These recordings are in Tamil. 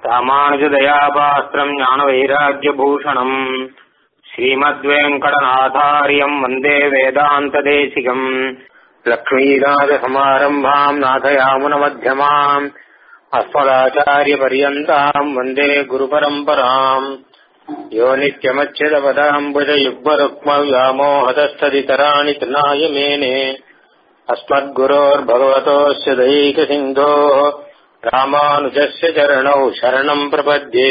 ராமானுஜதயாபாஸ்திரம் ஞானவைராக்கியபூஷணம் ஸ்ரீமத்வேங்கடநாதாரியம் வந்தே வேதாந்ததேசிகம் லக்ஷ்மீநாதசமாரம்பாம் நாதயாமுனமத்தியமாம் अस्मदाचार्यपर्यन्ताम् वन्दे गुरुपरम्पराम् यो नित्यमच्युतपदाम्बुजयुग्मरुक्मव्यामोहतस्तदितराणि तृणाय मेने अस्मद्गुरोर्भगवतोऽस्य दैकसिन्धोः रामानुजस्य चरणौ शरणम् प्रपद्ये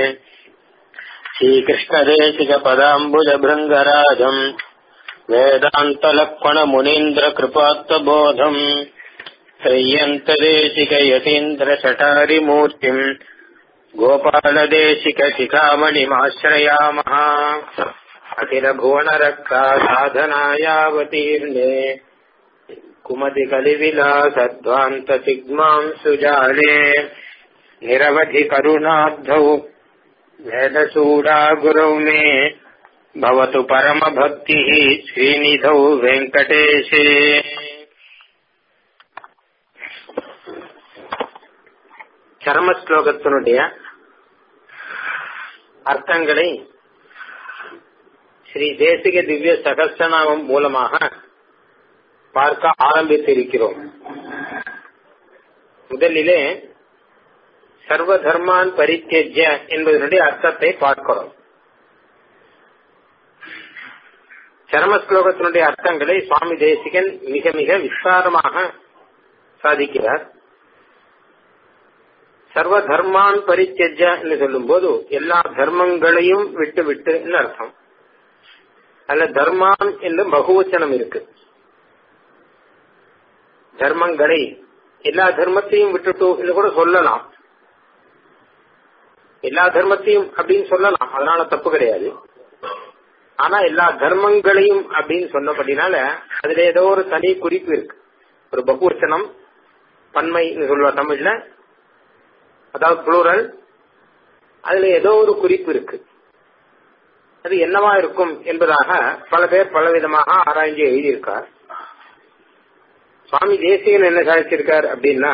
श्रीकृष्णदेशिकपदाम्बुजभृङ्गराजम् वेदान्तलक्ष्मणमुनीन्द्रकृपात्तबोधम् त्रय्यन्तदेशिकयतीन्द्रचटारिमूर्तिम् गोपालदेशिकशिखामणिमाश्रयामः अखिलभुवनरक्षा साधनायावतीर्णे कुमतिकलिविलासध्वान्तसिग्माम् सुजाले निरवधि करुणाब्धौ वेदसूडा गुरौ मे भवतु परमभक्तिः श्रीनिधौ वेङ्कटेशे சரம ஸ்லோகத்தினுடைய அர்த்தங்களை ஸ்ரீ தேசிக திவ்ய சகஸ்ரநாமம் மூலமாக பார்க்க ஆரம்பித்திருக்கிறோம் முதலிலே சர்வ தர்மான் பரித்தேஜ்ய என்பதனுடைய அர்த்தத்தை பார்க்கிறோம் சரம ஸ்லோகத்தினுடைய அர்த்தங்களை சுவாமி தேசிகன் மிக மிக விஸ்தாரமாக சாதிக்கிறார் சர்வ தர்மான் பரிச்சஜ என்று சொல்லும் போது எல்லா தர்மங்களையும் விட்டு விட்டு அர்த்தம் அல்ல தர்மான் என்று பகுவச்சனம் இருக்கு தர்மங்களை எல்லா தர்மத்தையும் விட்டுட்டு என்று கூட சொல்லலாம் எல்லா தர்மத்தையும் அப்படின்னு சொல்லலாம் அதனால தப்பு கிடையாது ஆனா எல்லா தர்மங்களையும் அப்படின்னு சொன்னபடினால அதுல ஏதோ ஒரு தனி குறிப்பு இருக்கு ஒரு பகுவச்சனம் பன்மைன்னு சொல்லுவா தமிழ்ல அதாவது புளூரல் அதுல ஏதோ ஒரு குறிப்பு இருக்கு அது என்னவா இருக்கும் என்பதாக பல பேர் பல விதமாக ஆராய்ச்சி எழுதியிருக்கார் சுவாமி தேசிகன் என்ன சாதிச்சிருக்கார் அப்படின்னா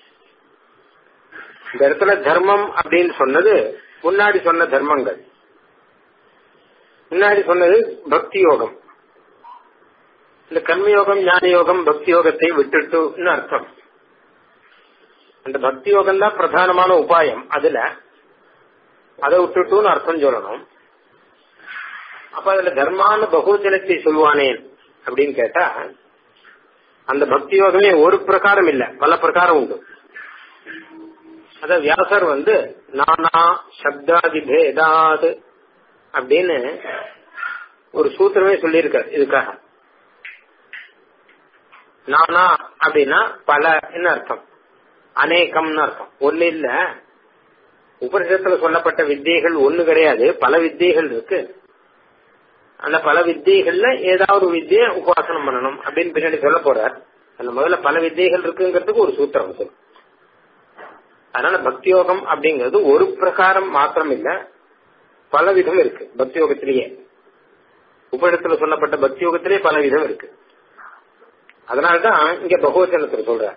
இந்த இடத்துல தர்மம் அப்படின்னு சொன்னது முன்னாடி சொன்ன தர்மங்கள் முன்னாடி சொன்னது பக்தி யோகம் இந்த கர்மயோகம் ஞான யோகம் பக்தி யோகத்தை விட்டுட்டுன்னு அர்த்தம் அந்த பக்தி யோகம் தான் பிரதானமான உபாயம் அதுல அதை விட்டுட்டுன்னு அர்த்தம் சொல்லணும் அப்ப அதுல தர்மான பகுஜனத்தை சொல்லுவானேன் அப்படின்னு கேட்டா அந்த பக்தி யோகமே ஒரு பிரகாரம் இல்ல பல பிரகாரம் உண்டு அத வியாசர் வந்து நானா சப்தாதி பேதாது அப்படின்னு ஒரு சூத்திரமே சொல்லியிருக்கார் இதுக்காக நானா அப்படின்னா பல என்ன அர்த்தம் அநேகம்னு அர்த்தம் ஒண்ணு இல்ல உபரிஷத்துல சொல்லப்பட்ட வித்தியைகள் ஒண்ணு கிடையாது பல வித்தியைகள் இருக்கு அந்த பல வித்தியைகள்ல ஏதாவது வித்தியை உபாசனம் பண்ணணும் அப்படின்னு பின்னாடி சொல்ல போறார் அந்த முதல்ல பல வித்தியைகள் இருக்குங்கிறதுக்கு ஒரு சூத்திரம் சொல்லு அதனால பக்தி யோகம் அப்படிங்கிறது ஒரு பிரகாரம் மாத்திரம் இல்ல பல விதம் இருக்கு பக்தி யோகத்திலேயே உபரிடத்துல சொல்லப்பட்ட பக்தி யோகத்திலேயே பல விதம் இருக்கு அதனால்தான் இங்க பகவச்சனத்துல சொல்ற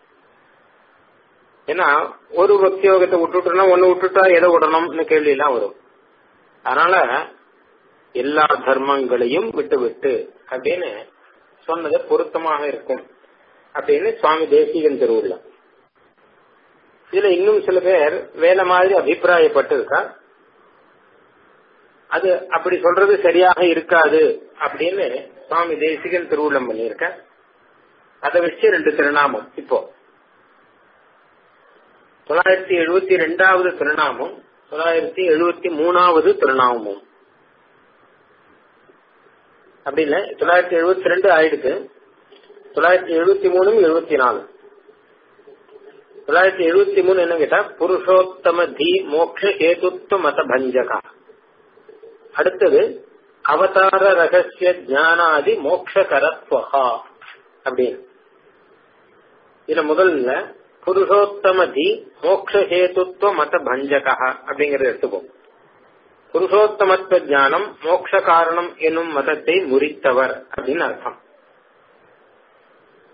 ஏன்னா ஒரு பக்தி யோகத்தை விட்டுட்டோம்னா ஒன்னு விட்டுட்டா எதை விடணும்னு கேள்வி எல்லாம் வரும் அதனால எல்லா தர்மங்களையும் விட்டு விட்டு அப்படின்னு சொன்னது பொருத்தமாக இருக்கும் அப்படின்னு சுவாமி தேசிகன் திருவுள்ள இதுல இன்னும் சில பேர் வேலை மாதிரி அபிப்பிராயப்பட்டு இருக்கா அது அப்படி சொல்றது சரியாக இருக்காது அப்படின்னு சுவாமி தேசிகன் திருவுள்ளம் பண்ணியிருக்க அதை வச்சு ரெண்டு திருநாமம் இப்போ தொள்ளாயிரத்தி எழுபத்தி ரெண்டாவது திருநாமம் தொள்ளாயிரத்தி எழுபத்தி மூணாவது திருநாமமும் அப்படி இல்ல தொள்ளாயிரத்தி எழுபத்தி ரெண்டு ஆயிடுது தொள்ளாயிரத்தி எழுபத்தி மூணும் எழுபத்தி நாலு தொள்ளாயிரத்தி எழுபத்தி மூணு என்ன கேட்டா புருஷோத்தம தி மோக்ஷ ஹேதுத்வ மத பஞ்சகா அடுத்தது அவதார ரகசிய ஜானாதி மோக்ஷகரத்வகா அப்படின்னு இதுல முதல்ல புருஷோத்தம தி மோக்ஷ ஹேதுத்வ மத பஞ்சகா அப்படிங்கறத எடுத்துப்போம் புருஷோத்தமத்துவ ஞானம் மோட்ச காரணம் என்னும் மதத்தை முறித்தவர் அப்படின்னு அர்த்தம்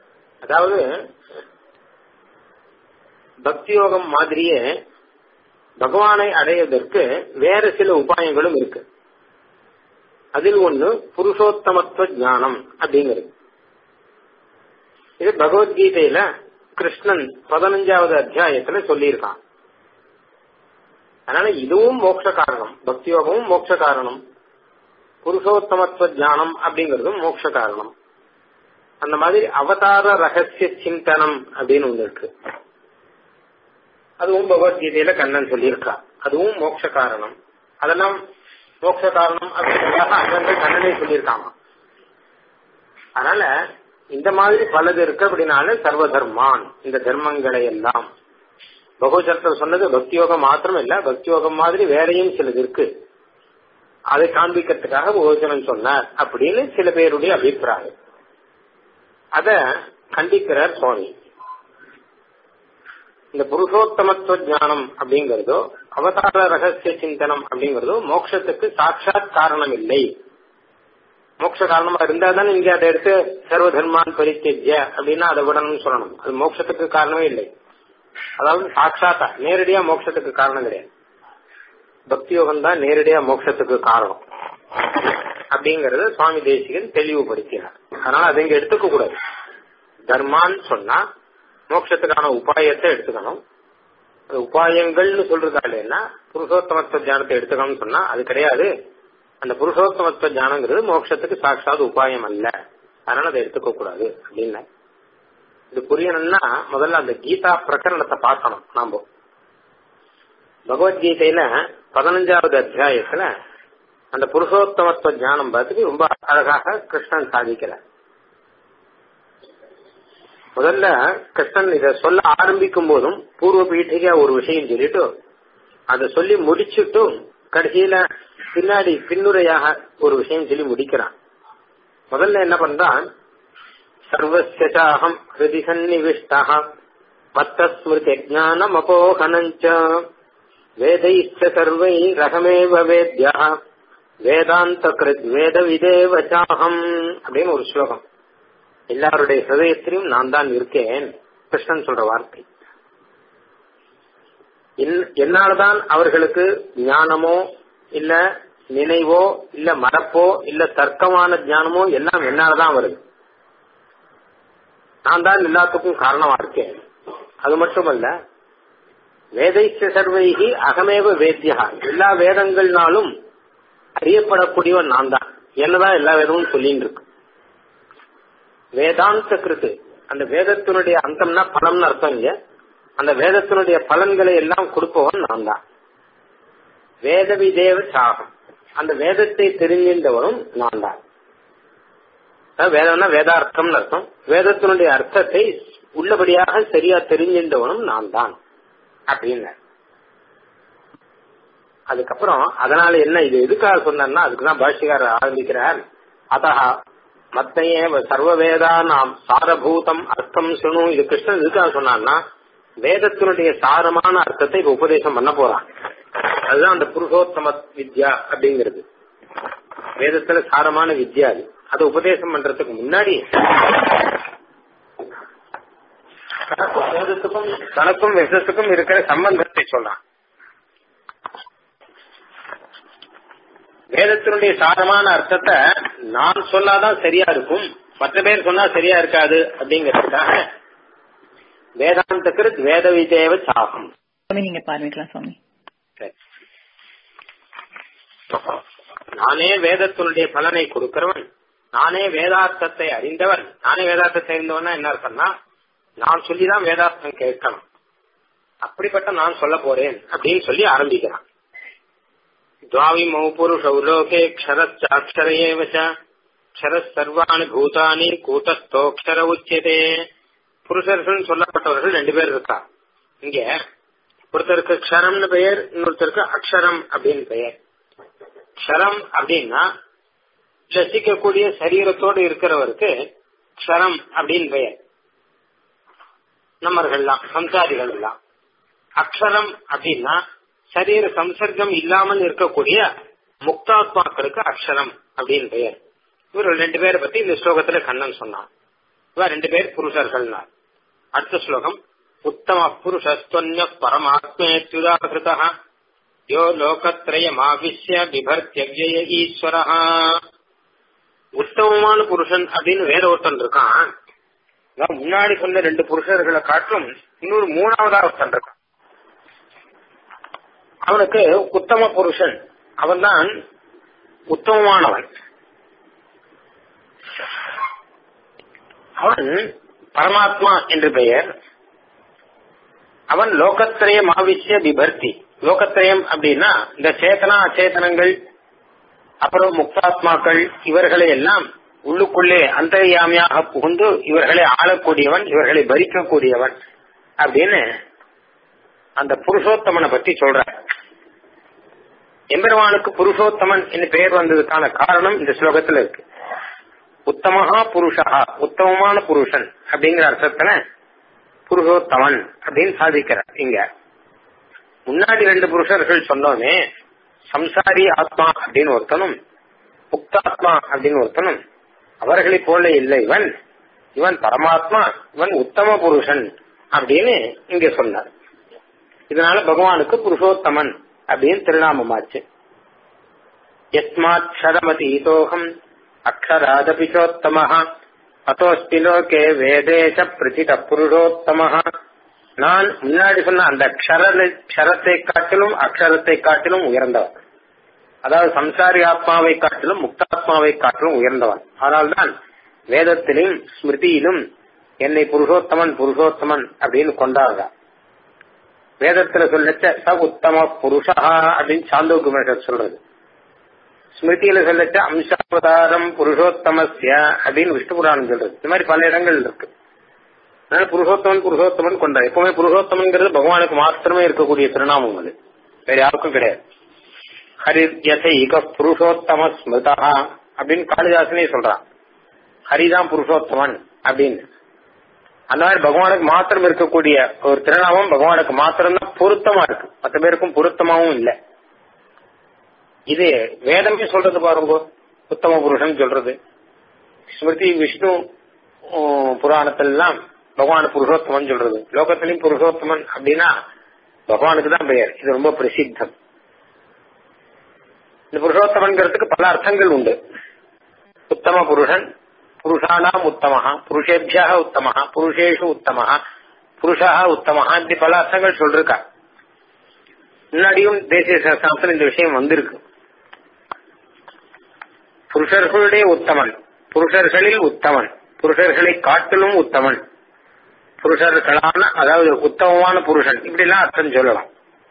அதாவது பக்தி யோகம் மாதிரியே பகவானை அடைவதற்கு வேற சில உபாயங்களும் இருக்கு அதில் ஒண்ணு புருஷோத்தமத்துவ ஞானம் அப்படிங்கிறது இது பகவத்கீதையில கிருஷ்ணன் பதினஞ்சாவது அத்தியாயத்துல சொல்லியிருக்கான் அதனால இதுவும் மோட்ச காரணம் பக்தியோகமும் மோட்ச காரணம் புருஷோத்தமத்துவ ஞானம் அப்படிங்கறதும் மோட்ச காரணம் அந்த மாதிரி அவதார ரகசிய சிந்தனம் அப்படின்னு ஒண்ணு இருக்கு அதுவும் பகவத்கீதையில கண்ணன் சொல்லியிருக்கா அதுவும் மோட்ச காரணம் அதெல்லாம் மோட்ச காரணம் அப்படிங்கிறதாக அங்கங்கள் கண்ணனே சொல்லியிருக்காங்க அதனால இந்த மாதிரி பலது இருக்கு அப்படின்னால சர்வ தர்மான் இந்த தர்மங்களை எல்லாம் பகவச்சரத்தில் சொன்னது பக்தியோகம் மாத்திரம் இல்ல பக்தியோகம் மாதிரி வேறையும் சிலது இருக்கு அதை காண்பிக்கிறதுக்காக பகவச்சனம் சொன்னார் அப்படின்னு சில பேருடைய அபிப்பிராயம் அத கண்டிக்கிறார் சுவாமி இந்த புருஷோத்தமத்துவ ஞானம் அப்படிங்கறதோ அவதார ரகசிய சிந்தனம் அப்படிங்கறதோ மோட்சத்துக்கு சாட்சாத் காரணம் இல்லை மோட்ச காரணமா இருந்தா தான் இங்க அதை எடுத்து சர்வ தர்மான் பரித்தேஜ்ய அப்படின்னா அதை விடணும்னு சொல்லணும் அது மோட்சத்துக்கு காரணமே இல்லை அதாவது சாட்சாத்தா நேரடியா மோட்சத்துக்கு காரணம் கிடையாது பக்தி யோகம் தான் நேரடியா மோட்சத்துக்கு காரணம் அப்படிங்கறத சுவாமி தேசிகன் தெளிவுபடுத்தினார் அதனால அதை இங்க எடுத்துக்க கூடாது தர்மான்னு சொன்னா மோட்சத்துக்கான உபாயத்தை எடுத்துக்கணும் அது உபாயங்கள்னு சொல்றதாலேன்னா புருஷோத்தமத்துவ ஞானத்தை எடுத்துக்கணும்னு சொன்னா அது கிடையாது அந்த புருஷோத்தமத்துவ ஞானங்கிறது மோட்சத்துக்கு சாட்சாத் உபாயம் அல்ல அதனால அதை எடுத்துக்க கூடாது அப்படின்னு இது புரியணும்னா முதல்ல அந்த கீதா பிரகரணத்தை பார்க்கணும் நாம பகவத்கீதையில பதினஞ்சாவது அத்தியாயத்துல அந்த புருஷோத்தமத்துவ ஞானம் பார்த்துட்டு ரொம்ப அழகாக கிருஷ்ணன் சாதிக்கிறார் முதல்ல கிருஷ்ணன் இத சொல்ல ஆரம்பிக்கும் போதும் பூர்வ பீட்டிகா ஒரு விஷயம் சொல்லிட்டு அதை சொல்லி முடிச்சுட்டும் கடைசியில பின்னாடி பின்னுரையாக ஒரு விஷயம் சொல்லி முடிக்கிறான் முதல்ல என்ன பண்றான் சர்வசாகம் ஹிருதி சந்நிவிஷ்டா மத்த ஸ்மிருதி ஜானம் அபோகனஞ்ச வேதைச்ச சர்வை ரகமேவ வேத்யா வேதாந்த கிருத் வேத விதேவச்சாகம் அப்படின்னு ஒரு ஸ்லோகம் எல்லாருடைய ஹிருதயத்திலும் நான் தான் இருக்கேன் கிருஷ்ணன் சொல்ற வார்த்தை என்னால்தான் அவர்களுக்கு ஞானமோ இல்ல நினைவோ இல்ல மறப்போ இல்ல தர்க்கமான ஞானமோ எல்லாம் என்னாலதான் வருது நான் தான் எல்லாத்துக்கும் காரணமா இருக்கேன் அது மட்டுமல்ல வேதைச்ச சர்வைகி அகமேவ வேத்தியா எல்லா வேதங்கள்னாலும் அறியப்படக்கூடியவன் நான் தான் என்னதான் எல்லா வேதமும் சொல்லின்னு இருக்கு வேதாந்த கிருத்து அந்த வேதத்தினுடைய அந்தம்னா பலம்னு அர்த்தம் இங்க அந்த வேதத்தினுடைய பலன்களை எல்லாம் கொடுப்பவன் நான் தான் வேத விதேவ சாகம் அந்த வேதத்தை தெரிஞ்சின்றவனும் நான் தான் வேதம்னா வேதார்த்தம்னு அர்த்தம் வேதத்தினுடைய அர்த்தத்தை உள்ளபடியாக சரியா தெரிஞ்சின்றவனும் நான் தான் அப்படின்னு அதுக்கப்புறம் அதனால என்ன இது எதுக்காக சொன்னா அதுக்குதான் பாஷ்யக்காரர் ஆரம்பிக்கிறார் அதா மத்தையே சர்வ வேதா நாம் சாரபூதம் அர்த்தம் சுணு இது கிருஷ்ணன் எதுக்காக சொன்னான்னா வேதத்தினுடைய சாரமான அர்த்தத்தை இப்ப உபதேசம் பண்ண போறான் அதுதான் அந்த புருஷோத்தம வித்யா அப்படிங்கிறது வேதத்துல சாரமான வித்யா அது அதை உபதேசம் பண்றதுக்கு முன்னாடி வேதத்துக்கும் தனக்கும் விஷத்துக்கும் இருக்கிற சம்பந்தத்தை சொல்றான் வேதத்தினுடைய சாரமான அர்த்தத்தை நான் சொன்னாதான் சரியா இருக்கும் மற்ற பேர் சொன்னா சரியா இருக்காது அப்படிங்கறதுக்காக வேதாந்தக்கிருத் வேத விதேவ சாகம் சுவாமி நீங்க பாருக்கலாம் சுவாமி நானே வேதத்தினுடைய பலனை கொடுக்கிறவன் நானே வேதார்த்தத்தை அறிந்தவன் நானே வேதார்த்தத்தை அறிந்தவனா என்ன அர்த்தம்னா நான் சொல்லிதான் வேதார்த்தம் கேட்கணும் அப்படிப்பட்ட நான் சொல்ல போறேன் அப்படின்னு சொல்லி ஆரம்பிக்கிறான் துவாவிமௌ புருஷௌ லோகே க்ஷரச்சாட்சர ஏவ க்ஷர சர்வாணி பூதானி கூட்டஸ்தோக்ஷர உச்சியதே புருஷர்கள் சொல்லப்பட்டவர்கள் ரெண்டு பேர் இருக்கா இங்க ஒருத்தருக்கு க்ஷரம்னு பெயர் இன்னொருத்தருக்கு அக்ஷரம் அப்படின்னு பெயர் க்ஷரம் அப்படின்னா ரசிக்கக்கூடிய சரீரத்தோடு இருக்கிறவருக்கு க்ஷரம் அப்படின்னு பெயர் நம்மர்கள்லாம் சம்சாரிகள் எல்லாம் அக்ஷரம் அப்படின்னா சரீர சம்சர்க்கம் இல்லாமல் இருக்கக்கூடிய முக்தாத்மாக்களுக்கு அக்ஷரம் அப்படின்னு பெயர் இவர் ரெண்டு பேரை பத்தி இந்த ஸ்லோகத்துல கண்ணன் சொன்னான் இவர் ரெண்டு பேர் புருஷர்கள்னார் அடுத்த ஸ்லோகம் உத்தம புருஷஸ்துவன்ய பரமாத்மேத்யுதாகிருத யோ லோகத்ரயமாவிஷ்ய பிபர்த்தியவ்யய ஈஸ்வர உத்தமமான புருஷன் அப்படின்னு வேற ஒருத்தன் இருக்கான் அதான் முன்னாடி சொன்ன ரெண்டு புருஷர்களை காட்டிலும் இன்னொரு மூணாவதா ஒருத்தன் இருக்கான் அவனுக்கு உத்தம புருஷன் அவன்தான் உத்தமமானவன் அவன் பரமாத்மா என்று பெயர் அவன் லோகத்திரயம் ஆவிஷ்ய விபர்த்தி லோகத்திரயம் அப்படின்னா இந்த சேத்தனா அச்சேதனங்கள் அப்புறம் முக்தாத்மாக்கள் இவர்களை எல்லாம் உள்ளுக்குள்ளே அந்தர்யாமியாக புகுந்து இவர்களை ஆளக்கூடியவன் இவர்களை பரிக்கக்கூடியவன் அப்படின்னு அந்த புருஷோத்தமனை பத்தி சொல்ற எம்பெருமானுக்கு புருஷோத்தமன் என்று பெயர் வந்ததுக்கான காரணம் இந்த ஸ்லோகத்துல இருக்கு உத்தமஹா புருஷா உத்தமமான புருஷன் அப்படிங்கிற அர்த்தத்துல புருஷோத்தமன் அப்படின்னு சாதிக்கிறார் இங்க முன்னாடி ரெண்டு புருஷர்கள் சொன்னோமே சம்சாரி ஆத்மா அப்படின்னு ஒருத்தனும் முக்தாத்மா அப்படின்னு ஒருத்தனும் அவர்களை போல இல்லை இவன் இவன் பரமாத்மா இவன் உத்தம புருஷன் அப்படின்னு இங்க சொன்னார் இதனால பகவானுக்கு புருஷோத்தமன் அப்படின்னு திருநாமமாச்சு எஸ்மாத் க்ஷரமதீதோகம் அக்ஷராதபிச்சோத்தம அத்தோஸ்தி லோகே வேதேச பிரசித புருஷோத்தம நான் முன்னாடி சொன்ன அந்த க்ஷரத்தை காட்டிலும் அக்ஷரத்தை காட்டிலும் உயர்ந்தவன் அதாவது சம்சாரி ஆத்மாவை காட்டிலும் முக்தாத்மாவை காட்டிலும் உயர்ந்தவன் அதனால்தான் வேதத்திலும் ஸ்மிருதியிலும் என்னை புருஷோத்தமன் புருஷோத்தமன் அப்படின்னு கொண்டாடுற வேதத்துல சொல்லச்ச ச உத்தம புருஷா அப்படின்னு சாந்தோக்கு சொல்றது ஸ்மிருதியில சொல்லச்ச அம்சாவதாரம் புருஷோத்தமஸ்ய அப்படின்னு விஷ்ணு புராணம் சொல்றது இந்த மாதிரி பல இடங்கள் இருக்கு அதனால புருஷோத்தமன் புருஷோத்தமன் கொண்டார் எப்பவுமே புருஷோத்தமன்கிறது பகவானுக்கு மாத்திரமே இருக்கக்கூடிய திருநாமம் அது வேற யாருக்கும் கிடையாது ஹரித்யசைக புருஷோத்தம ஸ்மிருதா அப்படின்னு காளிதாசனே சொல்றான் ஹரிதான் புருஷோத்தமன் அப்படின்னு அந்த மாதிரி பகவானுக்கு மாத்திரம் இருக்கக்கூடிய ஒரு திருநாமம் பகவானுக்கு மாத்திரம் தான் பொருத்தமா இருக்கு மற்ற பேருக்கும் பொருத்தமாவும் இல்லை இது வேதமே சொல்றது பாருங்க உத்தம புருஷன் சொல்றது ஸ்மிருதி விஷ்ணு புராணத்திலாம் பகவான் புருஷோத்தமன் சொல்றது லோகத்திலையும் புருஷோத்தமன் அப்படின்னா பகவானுக்கு தான் பெயர் இது ரொம்ப பிரசித்தம் இந்த புருஷோத்தமன்கிறதுக்கு பல அர்த்தங்கள் உண்டு உத்தம புருஷன் புருஷானாம் உத்தமஹா புருஷேபியா உத்தமஹா புருஷேஷு உத்தமஹா புருஷா உத்தமஹா இப்படி பல அர்த்தங்கள் சொல்லிருக்கா முன்னாடியும் தேசிய சாஸ்திரத்தில் இந்த விஷயம் வந்திருக்கு புருஷர்களுடைய உத்தமன் புருஷர்களில் உத்தமன் புருஷர்களை காட்டிலும் உத்தமன் புருஷர்களான அதாவது உத்தமமான புருஷன் இப்படி எல்லாம் அர்த்தம் சொல்லலாம்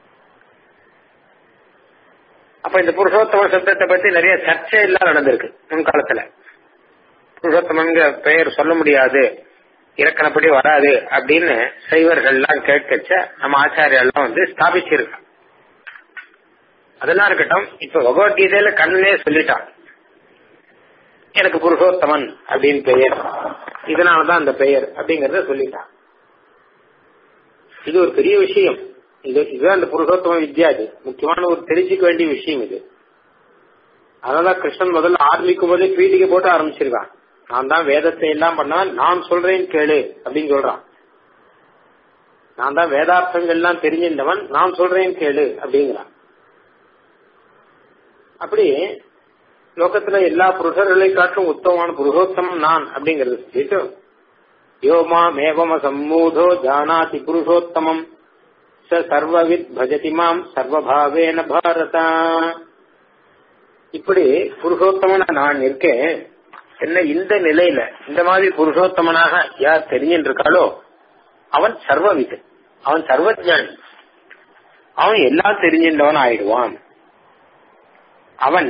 அப்ப இந்த புருஷோத்தம சப்தத்தை பத்தி நிறைய சர்ச்சை எல்லாம் நடந்திருக்கு முன்காலத்துல புருஷோத்தமங்கிற பெயர் சொல்ல முடியாது இலக்கணப்படி வராது அப்படின்னு சைவர்கள் எல்லாம் கேட்கச்ச நம்ம ஆச்சாரியெல்லாம் வந்து ஸ்தாபிச்சிருக்கான் அதெல்லாம் இருக்கட்டும் இப்ப பகவத்கீதையில கண்ணனே சொல்லிட்டான் எனக்கு புருஷோத்தமன் அப்படின்னு பெயர் இதனாலதான் அந்த பெயர் அப்படிங்கறத சொல்லிட்டான் இது ஒரு பெரிய விஷயம் இது இதுதான் அந்த புருஷோத்தம வித்யா இது முக்கியமான ஒரு தெரிஞ்சுக்க வேண்டிய விஷயம் இது அதனாலதான் கிருஷ்ணன் முதல்ல ஆரம்பிக்கும் போதே பீடிகை போட்டு ஆரம்பிச்சிருக்கான் நான் தான் வேதத்தை எல்லாம் பண்ணா நான் சொல்றேன் கேளு அப்படின்னு சொல்றான் நான் தான் வேதார்த்தங்கள் எல்லாம் தெரிஞ்சிருந்தவன் நான் சொல்றேன் கேளு அப்படிங்கிறான் அப்படி லோகத்துல எல்லா புருஷர்களை காட்டும் உத்தமமான புருஷோத்தமம் நான் அப்படிங்கறது சொல்லிட்டு யோமா மேவம சம்மூடோ ஜானாதி புருஷோத்தமம் ச சர்வவித் பஜதி மாம் சர்வபாவேன பாரத இப்படி புருஷோத்தமன நான் இருக்கேன் என்ன இந்த நிலையில இந்த மாதிரி புருஷோத்தமனாக யார் தெரிஞ்சுட்டு இருக்காளோ அவன் சர்வவித் அவன் சர்வஜானி அவன் எல்லாம் தெரிஞ்சின்றவன் ஆயிடுவான் அவன்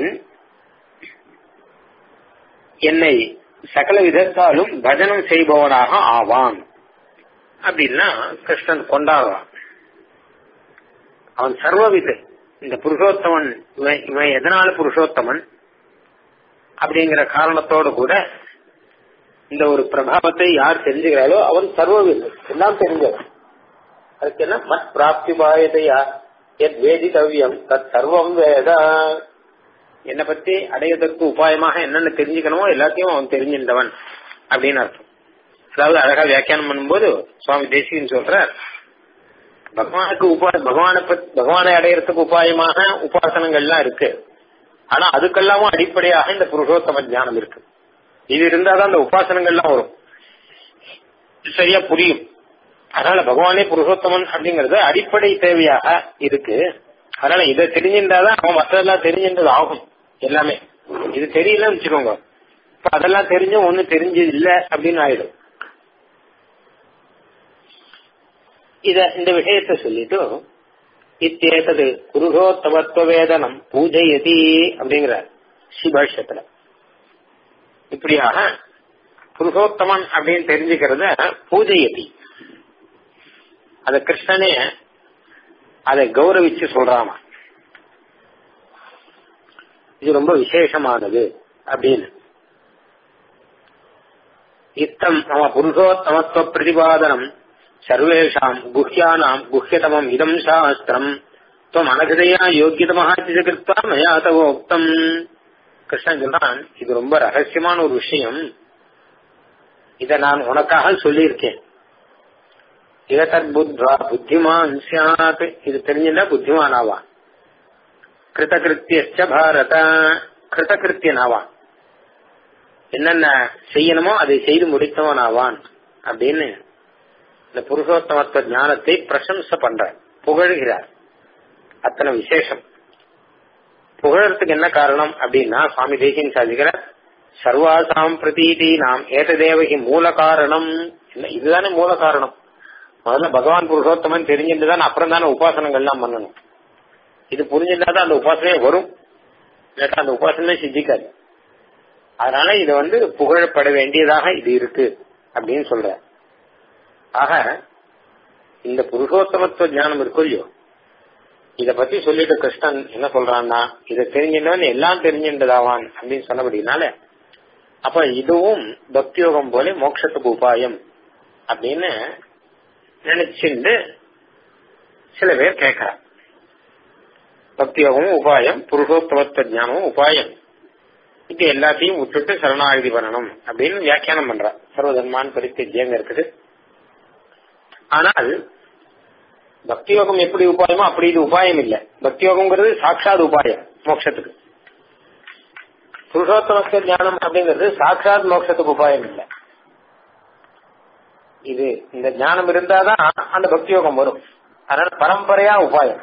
என்னை சகல விதத்தாலும் பஜனம் செய்பவனாக ஆவான் அப்படின்னா கிருஷ்ணன் கொண்டாடுவான் அவன் சர்வவித இந்த புருஷோத்தமன் இவன் இவன் எதனால புருஷோத்தமன் அப்படிங்கிற காரணத்தோடு கூட இந்த ஒரு பிரபாவத்தை யார் தெரிஞ்சுக்கிறாளோ அவன் சர்வவித எல்லாம் தெரிஞ்சவன் அதுக்கு என்ன மத் பிராப்தி பாயதையா எத் வேதிதவ்யம் தத் சர்வம் வேத என்னை பத்தி அடையதற்கு உபாயமாக என்னென்ன தெரிஞ்சுக்கணுமோ எல்லாத்தையும் அவன் தெரிஞ்சின்றவன் அப்படின்னு அர்த்தம் அதாவது அழகா வியாக்கியானம் பண்ணும்போது சுவாமி தேசிகன் சொல்றார் பகவானுக்கு உபா பகவானை பத்- பகவானை அடையறதுக்கு உபாயமாக உபாசனங்கள்லாம் இருக்கு ஆனா அதுக்கெல்லாமும் அடிப்படையாக இந்த புருஷோத்தம ஞானம் இருக்கு இது இருந்தாதான் அந்த உபாசனங்கள்லாம் வரும் இது சரியா புரியும் அதனால பகவானே புருஷோத்தமன் அப்படிங்கறது அடிப்படை தேவையாக இருக்கு அதனால இதை தெரிஞ்சிருந்தாதான் அவன் மற்றதெல்லாம் தெரிஞ்சின்றது ஆகும் எல்லாமே இது தெரியலன்னு வச்சுக்கோங்க இப்ப அதெல்லாம் தெரிஞ்சும் ஒண்ணு தெரிஞ்சது இல்ல அப்படின்னு ஆயிடும் இத இந்த விஷயத்தை சொல்லிட்டு இத்தேதது புருஷோத்தமத்துவ வேதனம் பூஜையதி அப்படிங்கிறார் சிபாஷ்யத்துல இப்படியாக புருஷோத்தமன் அப்படின்னு தெரிஞ்சுக்கிறத பூஜையதி அத கிருஷ்ணனே அதை கௌரவிச்சு சொல்றாமா இது ரொம்ப விசேஷமானது அப்படின்னு இத்தம் மம புருஷோத்தமத்துவ பிரதிபாதனம் சர்வேஷாம் குஹ்யானாம் குஹ்யதமம் இதம் சாஸ்திரம் துவம் அனகதையா யோக்கியதமாக கிருத்வா மயா தவோக்தம் கிருஷ்ணன் சொல்றான் இது ரொம்ப ரகசியமான ஒரு விஷயம் இத நான் உனக்காக சொல்லியிருக்கேன் ஏதத் புத்வா புத்திமான் சியாத் இது தெரிஞ்சுட்டா புத்திமான் ஆவான் கிருதகிருத்தியச்ச பாரத கிருதகிருத்தியன் ஆவான் என்னென்ன செய்யணுமோ அதை செய்து முடித்தவன் ஆவான் அப்படின்னு இந்த புருஷோத்தமத்துவ ஞானத்தை பிரசம்ச பண்றார் புகழ்கிறார் அத்தனை விசேஷம் புகழறதுக்கு என்ன காரணம் அப்படின்னா சுவாமி தேசியன் சாதிக்கிறார் சர்வாசாம் பிரதீதி நாம் ஏததேவகி மூல காரணம் என்ன இதுதானே மூல காரணம் முதல்ல பகவான் புருஷோத்தமன் தெரிஞ்சுட்டு தான் அப்புறம் தானே உபாசனங்கள்லாம் பண்ணணும் இது புரிஞ்சிருந்தாதான் அந்த உபாசனையே வரும் இல்லாட்டா அந்த உபாசனை சித்திக்காது அதனால இது வந்து புகழப்பட வேண்டியதாக இது இருக்கு அப்படின்னு சொல்ற ஆக இந்த புருஷோத்தமத்துவ ஞானம் இருக்கும் இல்லையோ இத பத்தி சொல்லிட்டு கிருஷ்ணன் என்ன சொல்றான்னா இதை தெரிஞ்சின்றவன் எல்லாம் தெரிஞ்சின்றதாவான் அப்படின்னு சொன்னபடினால அப்ப இதுவும் பக்தியோகம் போல மோட்சத்துக்கு உபாயம் அப்படின்னு நினைச்சுண்டு சில பேர் கேட்கிறார் பக்தியோகமும் உபாயம் புருஷோத்தமத்துவ ஞானமும் உபாயம் இது எல்லாத்தையும் விட்டுட்டு சரணாகதி பண்ணணும் அப்படின்னு வியாக்கியானம் பண்றா சர்வதர்மான் பரித்தேஜியங்க இருக்குது ஆனால் பக்தியோகம் எப்படி உபாயமோ அப்படி இது உபாயம் இல்ல பக்தியோகம்ங்கிறது சாட்சாத் உபாயம் மோட்சத்துக்கு புருஷோத்தமத்துவ ஞானம் அப்படிங்கிறது சாட்சாத் மோட்சத்துக்கு உபாயம் இல்ல இது இந்த ஞானம் இருந்தாதான் அந்த பக்தியோகம் வரும் அதனால பரம்பரையா உபாயம்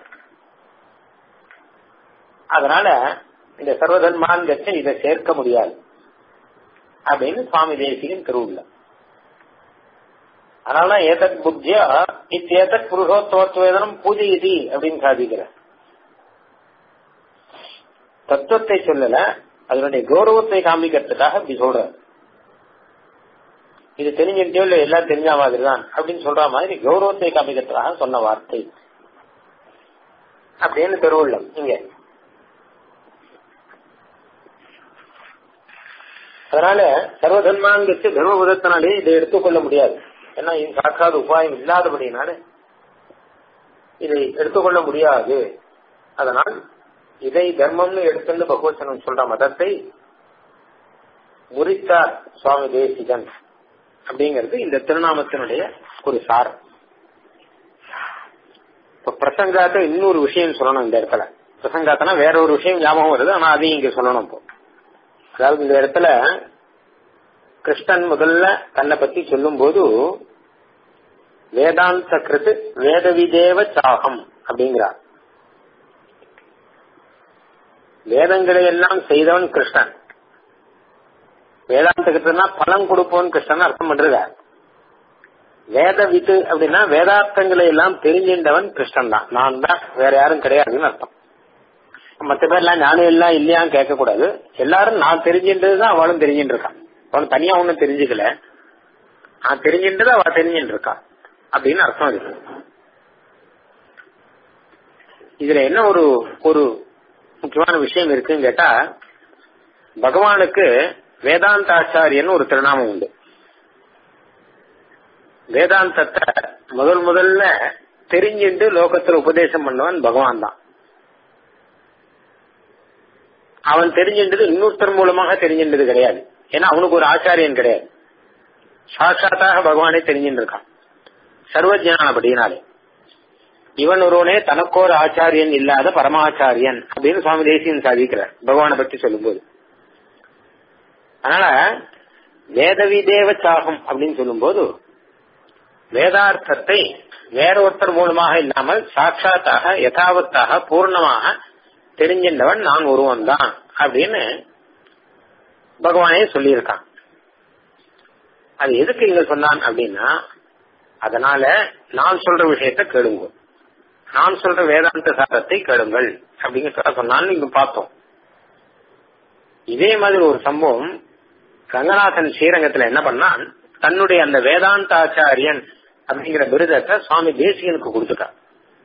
அதனால இந்த சர்வதர்மான் கட்ச இதை சேர்க்க முடியாது அப்படின்னு சுவாமி தேசிகன் திருவுள்ள அதனால ஏதத் புத்தியா இத்தேதத் புருஷோத்தமத்துவேதனம் பூஜை இது அப்படின்னு சாதிக்கிற தத்துவத்தை சொல்லல அதனுடைய கௌரவத்தை காமிக்கிறதுக்காக இப்படி சொல்ற இது தெரிஞ்சுட்டோ இல்ல எல்லாம் தெரிஞ்ச மாதிரி தான் அப்படின்னு சொல்ற மாதிரி கௌரவத்தை காமிக்கிறதுக்காக சொன்ன வார்த்தை அப்படின்னு திருவுள்ளம் இங்க அதனால சர்வதன்மாங்கிட்டு தர்மபுதத்தினாலே இதை எடுத்துக்கொள்ள முடியாது ஏன்னா இது சாட்சாத் உபாயம் இல்லாதபடினால இதை எடுத்துக்கொள்ள முடியாது அதனால் இதை தர்மம்னு எடுத்துன்னு பகவச்சனம் சொல்ற மதத்தை முறித்தார் சுவாமி தேசிகன் அப்படிங்கிறது இந்த திருநாமத்தினுடைய ஒரு சாரம் இப்ப பிரசங்காத்த இன்னொரு விஷயம் சொல்லணும் இந்த இடத்துல பிரசங்காத்தனா வேற ஒரு விஷயம் ஞாபகம் வருது ஆனா அதையும் இங்க சொல்லணும் இப்போ அதாவது இந்த இடத்துல கிருஷ்ணன் முதல்ல தன்னை பத்தி சொல்லும் போது வேதாந்த கிருத்து வேதவிதேவ சாகம் அப்படிங்கிறார் வேதங்களை எல்லாம் செய்தவன் கிருஷ்ணன் வேதாந்த கிருத்துனா பலன் கொடுப்பவன் கிருஷ்ணன் அர்த்தம் பண்றார் வேத வித்து அப்படின்னா வேதார்த்தங்களை எல்லாம் தெரிஞ்சின்றவன் கிருஷ்ணன் தான் நான் தான் வேற யாரும் கிடையாதுன்னு அர்த்தம் மற்ற பேர்லாம் ஞானம் எல்லாம் இல்லையான்னு கேட்க கூடாது எல்லாரும் நான் தெரிஞ்சின்றது தான் அவளும் தெரிஞ்சுட்டு இருக்கான் அவன் தனியா ஒண்ணும் தெரிஞ்சுக்கல நான் தெரிஞ்சின்றது அவ தெரிஞ்சுட்டு இருக்கா அப்படின்னு அர்த்தம் இருக்கு இதுல என்ன ஒரு ஒரு முக்கியமான விஷயம் இருக்குன்னு கேட்டா பகவானுக்கு வேதாந்தாச்சாரியன் ஒரு திருநாமம் உண்டு வேதாந்தத்தை முதல் முதல்ல தெரிஞ்சுட்டு லோகத்துல உபதேசம் பண்ணவன் பகவான் தான் அவன் தெரிஞ்சின்றது இன்னொருத்தர் மூலமாக தெரிஞ்சின்றது கிடையாது ஏன்னா அவனுக்கு ஒரு ஆச்சாரியன் கிடையாது சாட்சாத்தாக பகவானே தெரிஞ்சுட்டு இருக்கான் சர்வஜான அப்படினாலே இவன் ஒருவனே தனக்கோர் ஆச்சாரியன் இல்லாத பரமாச்சாரியன் அப்படின்னு சுவாமி தேசியன் சாதிக்கிறார் பகவானை பற்றி சொல்லும்போது அதனால வேதவிதேவ சாகம் அப்படின்னு சொல்லும்போது வேதார்த்தத்தை வேற ஒருத்தர் மூலமாக இல்லாமல் சாட்சாத்தாக யதாவத்தாக பூர்ணமாக தெரிஞ்சின்றவன் நான் ஒருவன் தான் அப்படின்னு பகவானே சொல்லியிருக்கான் அது எதுக்கு இங்க சொன்னான் அப்படின்னா அதனால நான் சொல்ற விஷயத்த கேளுங்க நான் சொல்ற வேதாந்த சாரத்தை கேளுங்கள் அப்படிங்கிற சொன்னான்னு இங்க பார்த்தோம் இதே மாதிரி ஒரு சம்பவம் ரங்கநாதன் ஸ்ரீரங்கத்துல என்ன பண்ணான் தன்னுடைய அந்த வேதாந்த ஆச்சாரியன் அப்படிங்கிற விருதத்தை சுவாமி தேசிகனுக்கு கொடுத்துட்டான்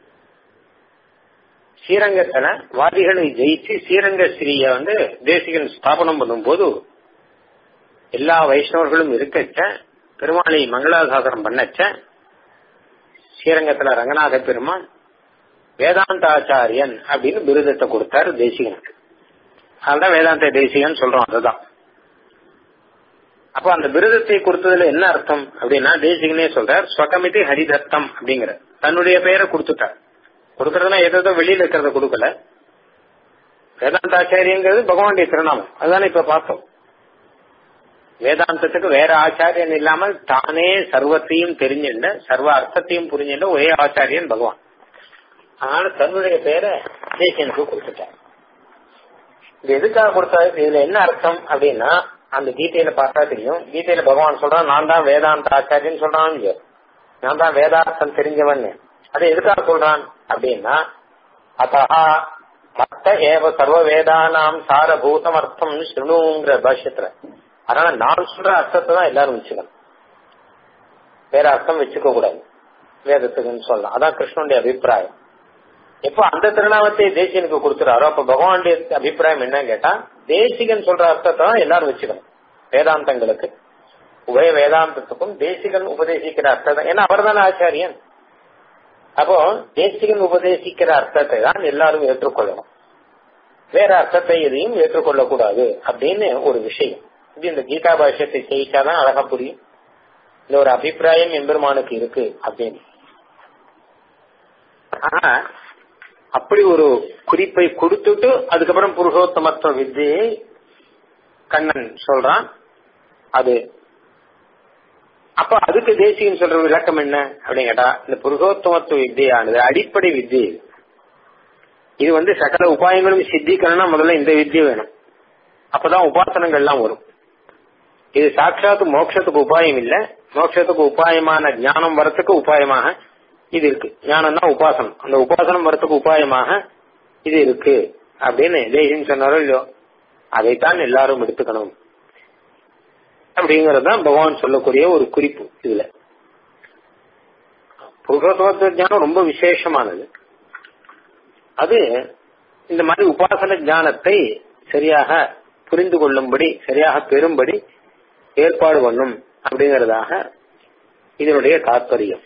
ஸ்ரீரங்கத்துல வாதிகளை ஜெயிச்சு ஸ்ரீரங்க ஸ்ரீய வந்து தேசிகன் ஸ்தாபனம் பண்ணும்போது எல்லா வைஷ்ணவர்களும் இருக்கச்ச பெருமாளை மங்களாசாசனம் பண்ணச்ச ஸ்ரீரங்கத்துல ரங்கநாத பெருமான் வேதாந்த ஆச்சாரியன் அப்படின்னு விருதத்தை கொடுத்தாரு தேசிகனுக்கு அதுதான் வேதாந்த தேசிகன் சொல்றோம் அதுதான் அப்ப அந்த விருதத்தை கொடுத்ததுல என்ன அர்த்தம் அப்படின்னா தேசிகனே சொல்றார் ஸ்வகமிதி ஹரிதத்தம் அப்படிங்கிற தன்னுடைய பெயரை கொடுத்துட்டார் கொடுக்கறதுனா எதோ வெளியில இருக்கிறத கொடுக்கல வேதாந்தாச்சாரியங்கிறது பகவானுடைய திருநாமம் அதுதானே இப்ப பார்த்தோம் வேதாந்தத்துக்கு வேற ஆச்சாரியன் இல்லாமல் தானே சர்வத்தையும் தெரிஞ்சுண்ட சர்வ அர்த்தத்தையும் புரிஞ்சுண்ட ஒரே ஆச்சாரியன் பகவான் அதனால தன்னுடைய பேரை தேசியனுக்கு கொடுத்துட்டார் இது எதுக்காக கொடுத்தாரு இதுல என்ன அர்த்தம் அப்படின்னா அந்த கீதையில பார்த்தா தெரியும் கீதையில பகவான் சொல்றான் நான் தான் வேதாந்த ஆச்சாரியன் சொல்றான் நான் தான் வேதார்த்தம் தெரிஞ்சவன் அதை எதுக்காக சொல்றான் அப்படின்னா அத்தா மத்த ஏவ சர்வ வேதானாம் சாரபூதம் அர்த்தம் ஸ்ருணுங்கிற பாஷ்யத்துல அதனால நான் சொல்ற அர்த்தத்தை தான் எல்லாரும் வச்சுக்கணும் வேற அர்த்தம் வச்சுக்க கூடாது வேதத்துக்குன்னு சொல்லலாம் அதான் கிருஷ்ணனுடைய அபிப்பிராயம் எப்போ அந்த திருநாமத்தை தேசியனுக்கு கொடுத்துறாரோ அப்ப பகவானுடைய அபிப்பிராயம் என்னன்னு கேட்டா தேசிகன் சொல்ற அர்த்தத்தை தான் எல்லாரும் வச்சுக்கணும் வேதாந்தங்களுக்கு உபய வேதாந்தத்துக்கும் தேசிகன் உபதேசிக்கிற அர்த்தம் ஏன்னா அவர் தானே ஆச்சாரியன் அப்போ தேசிகன் உபதேசிக்கிற அர்த்தத்தை தான் எல்லாரும் ஏற்றுக்கொள்ளணும் வேற அர்த்தத்தை எதையும் ஏற்றுக்கொள்ளக்கூடாது அப்படின்னு ஒரு விஷயம் இது இந்த கீதா பாஷ்யத்தை செய்யிச்சாதான் அழகா புரியும் இந்த ஒரு அபிப்பிராயம் எம்பெருமானுக்கு இருக்கு அப்படின்னு ஆனா அப்படி ஒரு குறிப்பை கொடுத்துட்டு அதுக்கப்புறம் புருஷோத்தமத்துவ வித்தியை கண்ணன் சொல்றான் அது அப்ப அதுக்கு தேசியம் சொல்ற விளக்கம் என்ன அப்படின்னு கேட்டா இந்த புருஷோத்தமத்துவ வித்தியானது அடிப்படை வித்தியை இது வந்து சகல உபாயங்களும் சித்திக்கணும்னா முதல்ல இந்த வித்தியை வேணும் அப்பதான் உபாசனங்கள்லாம் வரும் இது சாட்சாத்து மோட்சத்துக்கு உபாயம் இல்ல மோட்சத்துக்கு உபாயமான ஞானம் வரத்துக்கு உபாயமாக இது இருக்கு ஞானம்னா உபாசனம் அந்த உபாசனம் வரத்துக்கு உபாயமாக இது இருக்கு அப்படின்னு தேசியம் சொன்னாரோ இல்லையோ அதைத்தான் எல்லாரும் எடுத்துக்கணும் அப்படிங்கறது தான் பகவான் சொல்லக்கூடிய ஒரு குறிப்பு இதுல புருஷோத்தமத்துவ ஞானம் ரொம்ப விசேஷமானது அது இந்த மாதிரி உபாசன ஞானத்தை சரியாக புரிந்து கொள்ளும்படி சரியாக பெறும்படி ஏற்பாடு பண்ணும் அப்படிங்கறதாக இதனுடைய தாற்பயம்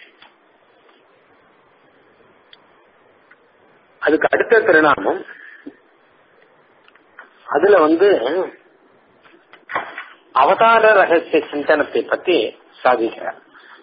அதுக்கு அடுத்த திருநாமம் அதுல வந்து அவதார ரகசிய சிந்தனத்தை பத்தி சாதிக்கிறார்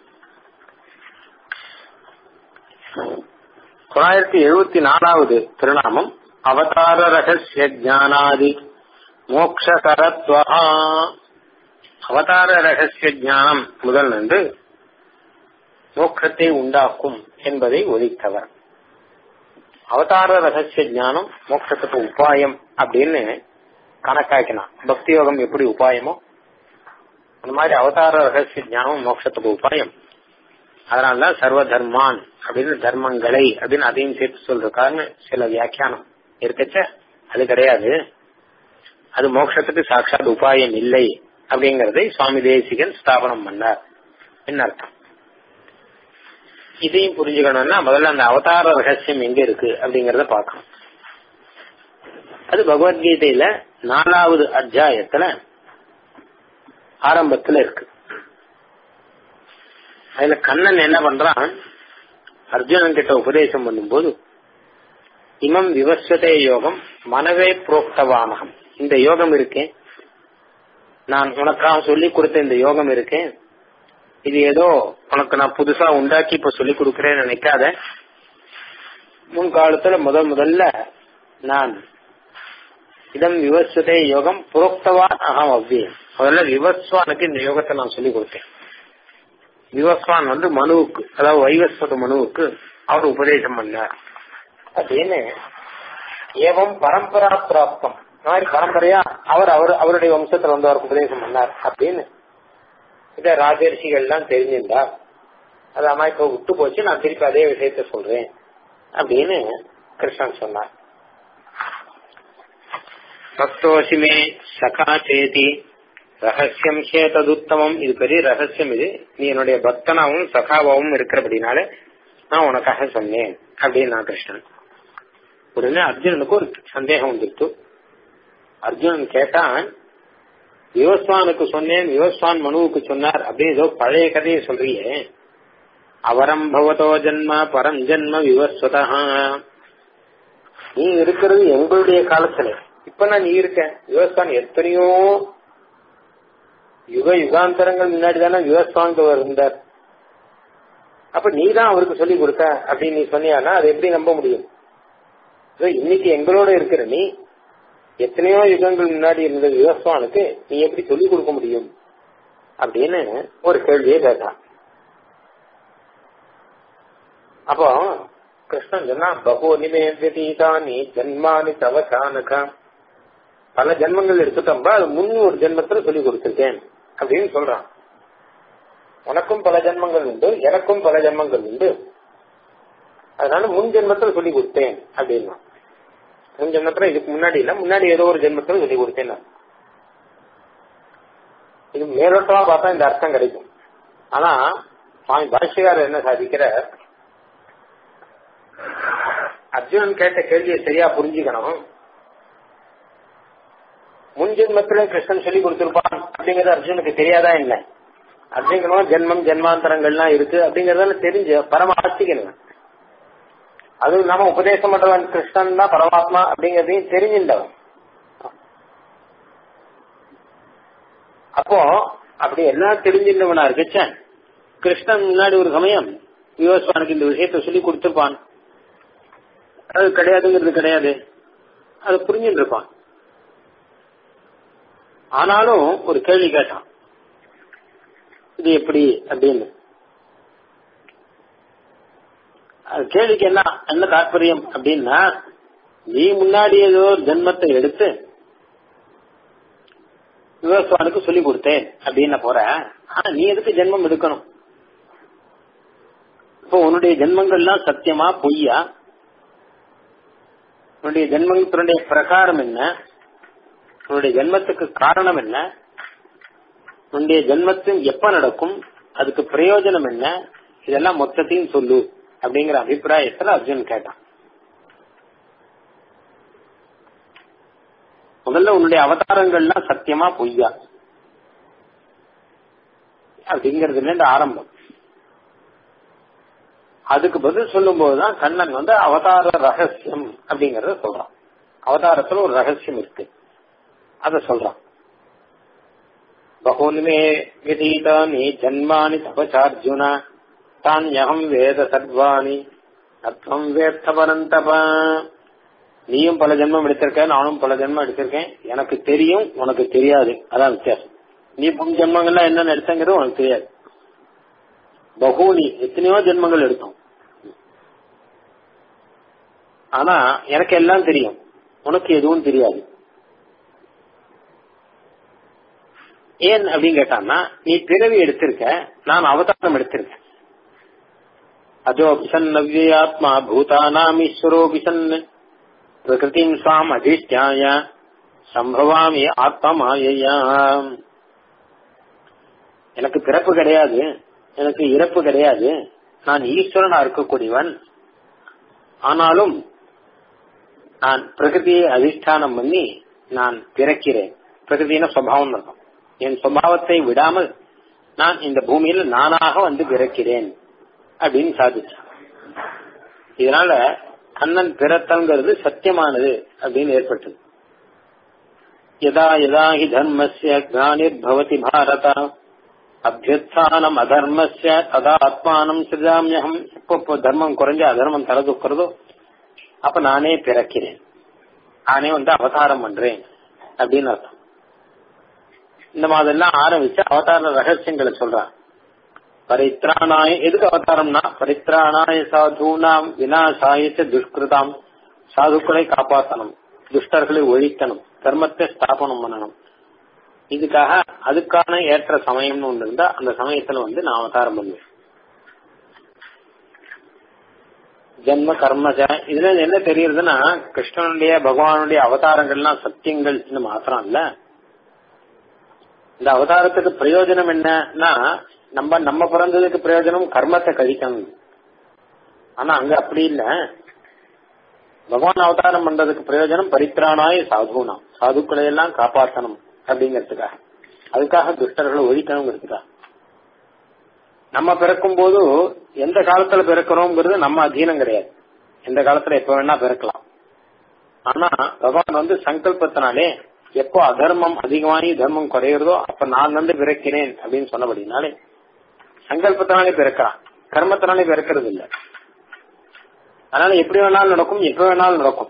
தொள்ளாயிரத்தி எழுபத்தி நாலாவது திருநாமம் அவதார ரகசிய ஜானாதி மோக்ஷகரத்வா அவதார ரகசிய ஞானம் முதல் நின்று மோட்சத்தை உண்டாக்கும் என்பதை ஒலித்தவர் அவதார ரகசிய ஞானம் மோட்சத்துக்கு உபாயம் அப்படின்னு கணக்காக்கினான் பக்தி யோகம் எப்படி உபாயமோ அந்த மாதிரி அவதார ரகசிய ஞானம் மோட்சத்துக்கு உபாயம் அதனாலதான் சர்வ தர்மான் அப்படின்னு தர்மங்களை அப்படின்னு அதையும் சேர்த்து சொல்றாருன்னு சில வியாக்கியானம் இருக்கச்ச அது கிடையாது அது மோட்சத்துக்கு சாட்சாத் உபாயம் இல்லை அப்படிங்கறதை சுவாமி தேசிகன் ஸ்தாபனம் பண்ணார் என்ன அர்த்தம் இதையும் புரிஞ்சுக்கணும்னா முதல்ல அந்த அவதார ரகசியம் எங்க இருக்கு அப்படிங்கறத பார்க்கணும் அது பகவத்கீதையில நாலாவது அத்தியாயத்துல ஆரம்பத்துல இருக்கு அதுல கண்ணன் என்ன பண்றான் அர்ஜுனன் கிட்ட உபதேசம் பண்ணும்போது இமம் விவஸ்வதே யோகம் மனவே புரோக்தவானகம் இந்த யோகம் இருக்கேன் நான் உனக்காக சொல்லி கொடுத்த இந்த யோகம் இருக்கு இது ஏதோ உனக்கு நான் புதுசா உண்டாக்கி இப்ப சொல்லி கொடுக்கறேன்னு நினைக்காத முன்காலத்துல முதல் முதல்ல நான் இதம் விவஸ்வதே யோகம் புரோக்தவா அகம் அவ்வியம் முதல்ல விவஸ்வானுக்கு இந்த யோகத்தை நான் சொல்லி கொடுத்தேன் விவஸ்வான் வந்து மனுவுக்கு அதாவது வைவஸ்வத மனுவுக்கு அவர் உபதேசம் பண்ணார் அப்படின்னு ஏவம் பரம்பரா பிராப்தம் இந்த மாதிரி பரம்பரையா அவர் அவர் அவருடைய வம்சத்துல வந்து அவருக்கு உபதேசம் பண்ணார் அப்படின்னு இத ராஜரிஷிகள் எல்லாம் தெரிஞ்சிருந்தா அது அம்மா இப்ப விட்டு போச்சு நான் திருப்பி அதே விஷயத்த சொல்றேன் அப்படின்னு கிருஷ்ணன் சொன்னார் பக்தோசிமே சகா சேதி ரகசியம் சேததுத்தமம் இது பெரிய ரகசியம் இது நீ என்னுடைய பக்தனாவும் சகாவாவும் இருக்கிறபடினால நான் உனக்காக சொன்னேன் அப்படின்னு நான் கிருஷ்ணன் உடனே அர்ஜுனனுக்கு ஒரு சந்தேகம் வந்துருச்சு அர்ஜுனன் கேட்டான் விவஸ்வானுக்கு சொன்னேன் விவஸ்வான் மனுவுக்கு சொன்னார் அப்படின்னு ஏதோ பழைய கதையை சொல்றியே அவரம் பவதோ ஜன்ம பரம் ஜன்ம விவஸ்வதா நீ இருக்கிறது எங்களுடைய காலத்துல இப்ப நான் நீ இருக்க விவஸ்வான் எத்தனையோ யுக யுகாந்தரங்கள் முன்னாடி தானே விவஸ்வான் இருந்தார் அப்ப நீ தான் அவருக்கு சொல்லி கொடுத்த அப்படின்னு நீ சொன்னியானா அது எப்படி நம்ப முடியும் இன்னைக்கு எங்களோட இருக்கிற நீ எத்தனையோ யுகங்கள் முன்னாடி இருந்த விவஸ்வானுக்கு நீ எப்படி சொல்லிக் கொடுக்க முடியும் அப்படின்னு ஒரு கேள்வியை கேட்டான் அப்போ கிருஷ்ணன் சொன்னா பகோ நிமேதீதானி ஜன்மானி தவசானகா பல ஜென்மங்கள் எடுத்துட்டோம்பா அது முன் ஒரு ஜென்மத்துல சொல்லி கொடுத்திருக்கேன் அப்படின்னு சொல்றான் உனக்கும் பல ஜென்மங்கள் உண்டு எனக்கும் பல ஜென்மங்கள் உண்டு அதனால முன் ஜென்மத்துல சொல்லி கொடுத்தேன் அப்படின்னா முன் ஜென்மத்துல இதுக்கு முன்னாடி இல்ல முன்னாடி ஏதோ ஒரு ஜென்மத்துல சொல்லி கொடுத்தேன் இது மேலோட்டமா பார்த்தா இந்த அர்த்தம் கிடைக்கும் ஆனா சுவாமி பாஷ்யகாரர் என்ன சாதிக்கிற அர்ஜுனன் கேட்ட கேள்வியை சரியா புரிஞ்சுக்கணும் முன் ஜென்மத்துல கிருஷ்ணன் சொல்லி கொடுத்திருப்பான் அப்படிங்கறது அர்ஜுனுக்கு தெரியாதா என்ன அர்ஜுனும் ஜென்மம் ஜென்மாந்தரங்கள்லாம் இருக்கு அப்படிங்கறதால தெரிஞ்சு பரம ஆஸ்திகன் அதுவும் இல்லாம உபதேசம் பண்றவன் கிருஷ்ணன் தான் பரமாத்மா அப்படிங்கறதையும் தெரிஞ்சிருந்தவன் அப்போ அப்படி எல்லாம் தெரிஞ்சிருந்தவனா இருக்குச்ச கிருஷ்ணன் முன்னாடி ஒரு சமயம் விவசானுக்கு இந்த விஷயத்த சொல்லி கொடுத்திருப்பான் அது கிடையாதுங்கிறது கிடையாது அது புரிஞ்சுட்டு இருப்பான் ஆனாலும் ஒரு கேள்வி கேட்டான் இது எப்படி அப்படின்னு அது கேள்விக்கு என்ன என்ன தாற்பயம் அப்படின்னா நீ முன்னாடி ஏதோ ஒரு ஜென்மத்தை எடுத்து விவசாயனுக்கு சொல்லி கொடுத்தேன் அப்படின்னு போற ஆனா நீ எதுக்கு ஜென்மம் எடுக்கணும் இப்போ உன்னுடைய ஜென்மங்கள்லாம் சத்தியமா பொய்யா உன்னுடைய ஜென்மத்தினுடைய பிரகாரம் என்ன உன்னுடைய ஜென்மத்துக்கு காரணம் என்ன உன்னுடைய ஜென்மத்தின் எப்ப நடக்கும் அதுக்கு பிரயோஜனம் என்ன இதெல்லாம் மொத்தத்தையும் சொல்லு அப்படிங்கிற அபிப்பிராயத்துல அர்ஜுன் கேட்டான் முதல்ல உன்னுடைய அவதாரங்கள்லாம் சத்தியமா பொய்யா அப்படிங்கறதுல இருந்து ஆரம்பம் அதுக்கு பதில் சொல்லும் போதுதான் கண்ணன் வந்து அவதார ரகசியம் அப்படிங்கறத சொல்றான் அவதாரத்துல ஒரு ரகசியம் இருக்கு அத சொல்றான் பகூன்மே விதீதானி ஜன்மானி தபசார்ஜுன தான்யகம் வேத சர்வாணி அர்த்தம் வேர்த்தபரந்தப நீயும் பல ஜென்மம் எடுத்திருக்க நானும் பல ஜென்மம் எடுத்திருக்கேன் எனக்கு தெரியும் உனக்கு தெரியாது அதான் வித்தியாசம் நீ புன் ஜென்மங்கள்லாம் என்னென்ன எடுத்தங்கிறது உனக்கு தெரியாது பகூனி எத்தனையோ ஜென்மங்கள் எடுத்தோம் ஆனா எனக்கு எல்லாம் தெரியும் உனக்கு எதுவும் தெரியாது ஏன் அப்படின்னு கேட்டான்னா நீ பிறவி எடுத்திருக்க நான் அவதாரம் எடுத்திருக்கேன் அதோ பிசன் நவ்யாத்மா பூதானாம் ஈஸ்வரோ பிசன் பிரகிருதிம் சுவாம் அதிஷ்டாய சம்பவாமி ஆத்மாயையா எனக்கு பிறப்பு கிடையாது எனக்கு இறப்பு கிடையாது நான் ஈஸ்வரனா இருக்கக்கூடியவன் ஆனாலும் நான் பிரகிருதியை அதிஷ்டானம் பண்ணி நான் பிறக்கிறேன் பிரகிருதின சுவாவம் இருக்கும் என் சுவாவத்தை விடாமல் நான் இந்த பூமியில நானாக வந்து பிறக்கிறேன் அப்படின்னு சாதிச்சான் இதனால கண்ணன் பிறத்தல்ங்கிறது சத்தியமானது அப்படின்னு ஏற்பட்டது यदा यदा हि धर्मस्य ग्लानिर्भवति भारत அபியுத்தானம் அதர்மஸ்ய ததா ஆத்மானம் சிதாமியகம் எப்போ இப்போ தர்மம் குறைஞ்சு அதர்மம் தலை தூக்குறதோ அப்ப நானே பிறக்கிறேன் நானே வந்து அவதாரம் பண்றேன் அப்படின்னு அர்த்தம் இந்த மாதிரிலாம் ஆரம்பிச்சு அவதார ரகசியங்களை சொல்றான் பரித்ராணாய எதுக்கு அவதாரம்னா பரித்ராணாய சாதுனாம் வினாசாயச்ச துஷ்கிருதாம் சாதுக்களை காப்பாற்றணும் துஷ்டர்களை ஒழிக்கணும் தர்மத்தை ஸ்தாபனம் பண்ணணும் இதுக்காக அதுக்கான ஏற்ற சமயம்னு ஒன்று இருந்தா அந்த சமயத்துல வந்து நான் அவதாரம் பண்ணுவேன் ஜென்ம கர்மஜ இதுல என்ன தெரியுதுன்னா கிருஷ்ணனுடைய பகவானுடைய அவதாரங்கள்லாம் சத்தியங்கள் மாத்திரம் இல்ல இந்த அவதாரத்துக்கு பிரயோஜனம் என்னன்னா நம்ம நம்ம பிறந்ததுக்கு பிரயோஜனம் கர்மத்தை கழிக்கணும் ஆனா அங்க அப்படி இல்ல பகவான் அவதாரம் பண்றதுக்கு பிரயோஜனம் பரித்ராணாய சாதுனாம் சாதுக்களை எல்லாம் காப்பாற்றணும் அப்படிங்கிறதுக்காக அதுக்காக துஷ்டர்களை ஒழிக்கணுங்கிறதுக்காக நம்ம பிறக்கும் போது எந்த காலத்துல பிறக்கிறோங்கிறது நம்ம அதீனம் கிடையாது எந்த காலத்துல எப்ப வேணா பிறக்கலாம் ஆனா பகவான் வந்து சங்கல்பத்தினாலே எப்போ அதர்மம் அதிகமாகி தர்மம் குறையிறதோ அப்ப நான் வந்து பிறக்கிறேன் அப்படின்னு சொன்னபடினாலே சங்கல்பத்தினாலே பிறக்கிறான் கர்மத்தினாலே பிறக்கிறது இல்ல அதனால எப்படி வேணாலும் நடக்கும் எப்ப வேணாலும் நடக்கும்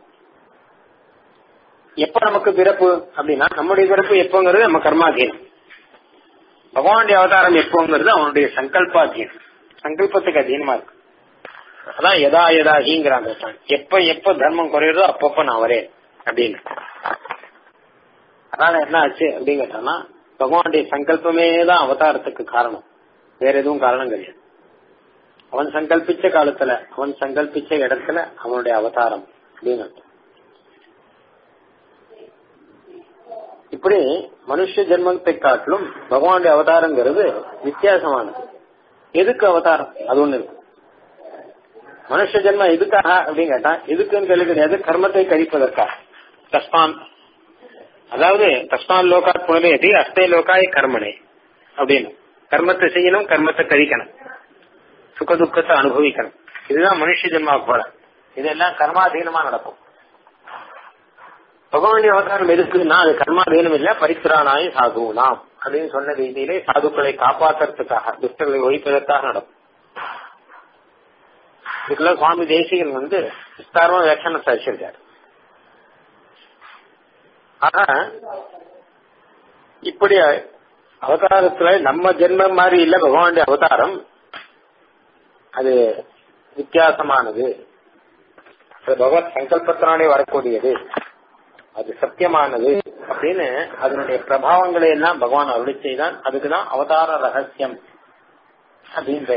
எப்ப நமக்கு பிறப்பு அப்படின்னா நம்முடைய பிறப்பு எப்போங்கிறது நம்ம கர்மாதீனம் பகவானுடைய அவதாரம் எப்போங்கிறது அவனுடைய சங்கல்பாதீனம் சங்கல்பத்துக்கு அதீனமா இருக்கு அதான் எதா எதா ஹீங்கிறாங்க எப்ப எப்ப தர்மம் குறையுதோ அப்பப்ப நான் வரேன் அப்படின்னு அதனால என்ன ஆச்சு அப்படின்னு கேட்டோம்னா பகவானுடைய சங்கல்பமே தான் அவதாரத்துக்கு காரணம் வேற எதுவும் காரணம் கிடையாது அவன் சங்கல்பிச்ச காலத்துல அவன் சங்கல்பிச்ச இடத்துல அவனுடைய அவதாரம் அப்படின்னு அர்த்தம் இப்படி மனுஷ ஜென்மத்தை காட்டிலும் பகவானுடைய அவதாரங்கிறது வித்தியாசமானது எதுக்கு அவதாரம் அது ஒண்ணு இருக்கு மனுஷ ஜென்மம் எதுக்காக அப்படின்னு கேட்டா எதுக்குன்னு கேள்வி கிடையாது கர்மத்தை கழிப்பதற்காக தஸ்மான் அதாவது தஸ்மான் லோகாத் புனரேதி அஸ்தே லோகாய் கர்மனே அப்படின்னு கர்மத்தை செய்யணும் கர்மத்தை கழிக்கணும் சுக துக்கத்தை அனுபவிக்கணும் இதுதான் மனுஷ ஜென்மா போல இதெல்லாம் கர்மாதீனமா நடக்கும் பகவானுடைய அவதாரம் எதுக்குன்னா அது கர்மாதீனம் இல்ல பரித்திரானாய சாதுனாம் அப்படின்னு சொன்ன ரீதியிலே சாதுக்களை காப்பாற்றுறதுக்காக துஷ்டர்களை ஒழிப்பதற்காக நடக்கும் இதுக்கெல்லாம் சுவாமி தேசிகன் வந்து விஸ்தாரமா வியாக்கியானம் சாதிச்சிருக்காரு ஆனா இப்படி அவதாரத்துல நம்ம ஜென்மம் மாதிரி இல்ல பகவானுடைய அவதாரம் அது வித்தியாசமானது பகவத் சங்கல்பத்தினாலே வரக்கூடியது அது சத்தியமானது அப்படின்னு அதனுடைய பிரபாவங்களை எல்லாம் பகவான் அருளி செய்தான் அதுக்குதான் அவதார ரகசியம் அப்படின்ற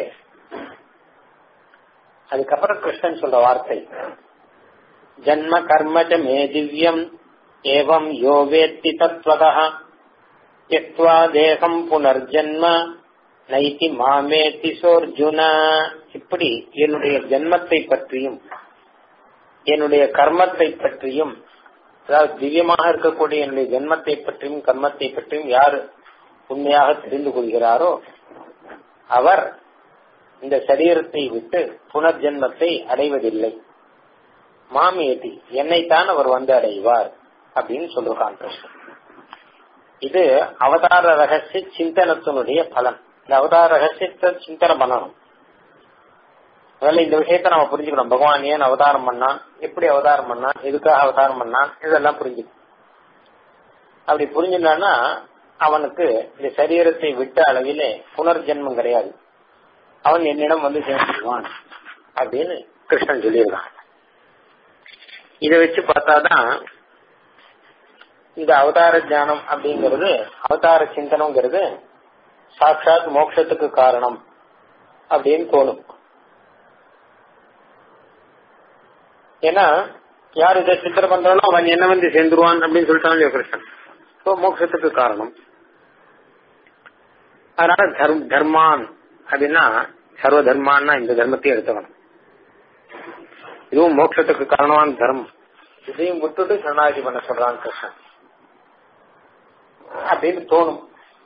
அதுக்கப்புறம் கிருஷ்ணன் சொல்ற வார்த்தை ஜன்ம கர்மச்ச மே திவ்யம் ஏவம் யோ வேத்தி தத்வதா யக்வா தேகம் புனர்ஜன்ம நைதி மாமேத்தி சோர்ஜுன இப்படி என்னுடைய ஜென்மத்தை பற்றியும் என்னுடைய கர்மத்தை பற்றியும் அதாவது திவ்யமாக இருக்கக்கூடிய என்னுடைய ஜென்மத்தை பற்றியும் கர்மத்தை பற்றியும் யார் உண்மையாக தெரிந்து கொள்கிறாரோ அவர் இந்த சரீரத்தை விட்டு புனர்ஜென்மத்தை அடைவதில்லை மாமியதி என்னைத்தான் அவர் வந்து அடைவார் அப்படின்னு சொல்லுகிறான் கிருஷ்ணன் இது அவதார ரகசிய சிந்தனத்தினுடைய பலன் இந்த அவதார ரகசியத்தை சிந்தனை பண்ணணும் முதல்ல இந்த விஷயத்த நம்ம புரிஞ்சுக்கணும் பகவான் ஏன் அவதாரம் பண்ணான் எப்படி அவதாரம் பண்ணான் எதுக்காக அவதாரம் பண்ணான் இதெல்லாம் புரிஞ்சுக்கணும் அப்படி புரிஞ்சுட்டான்னா அவனுக்கு இந்த சரீரத்தை விட்ட அளவிலே புனர்ஜென்மம் கிடையாது அவன் என்னிடம் வந்து சேர்ந்துருவான் அப்படின்னு கிருஷ்ணன் சொல்லியிருக்கான் இதை வச்சு பார்த்தாதான் இந்த அவதார ஜானம் அப்படிங்கிறது அவதார சிந்தனம்ங்கிறது சாட்சாத் மோட்சத்துக்கு காரணம் அப்படின்னு தோணும் ஏன்னா யார் இதை சித்திர பண்றானோ அவன் என்ன வந்து சேர்ந்துருவான் அப்படின்னு சொல்லிட்டான் கிருஷ்ணன் ஸோ மோட்சத்துக்கு காரணம் அதனால தர்ம தர்மான் அப்படின்னா சர்வ தர்மான்னா இந்த தர்மத்தையும் எடுத்துக்கணும் இதுவும் மோட்சத்துக்கு காரணமான தர்மம் இதையும் விட்டுட்டு சரணாகி பண்ண சொல்றான் கிருஷ்ணன் அப்படின்னு தோணும்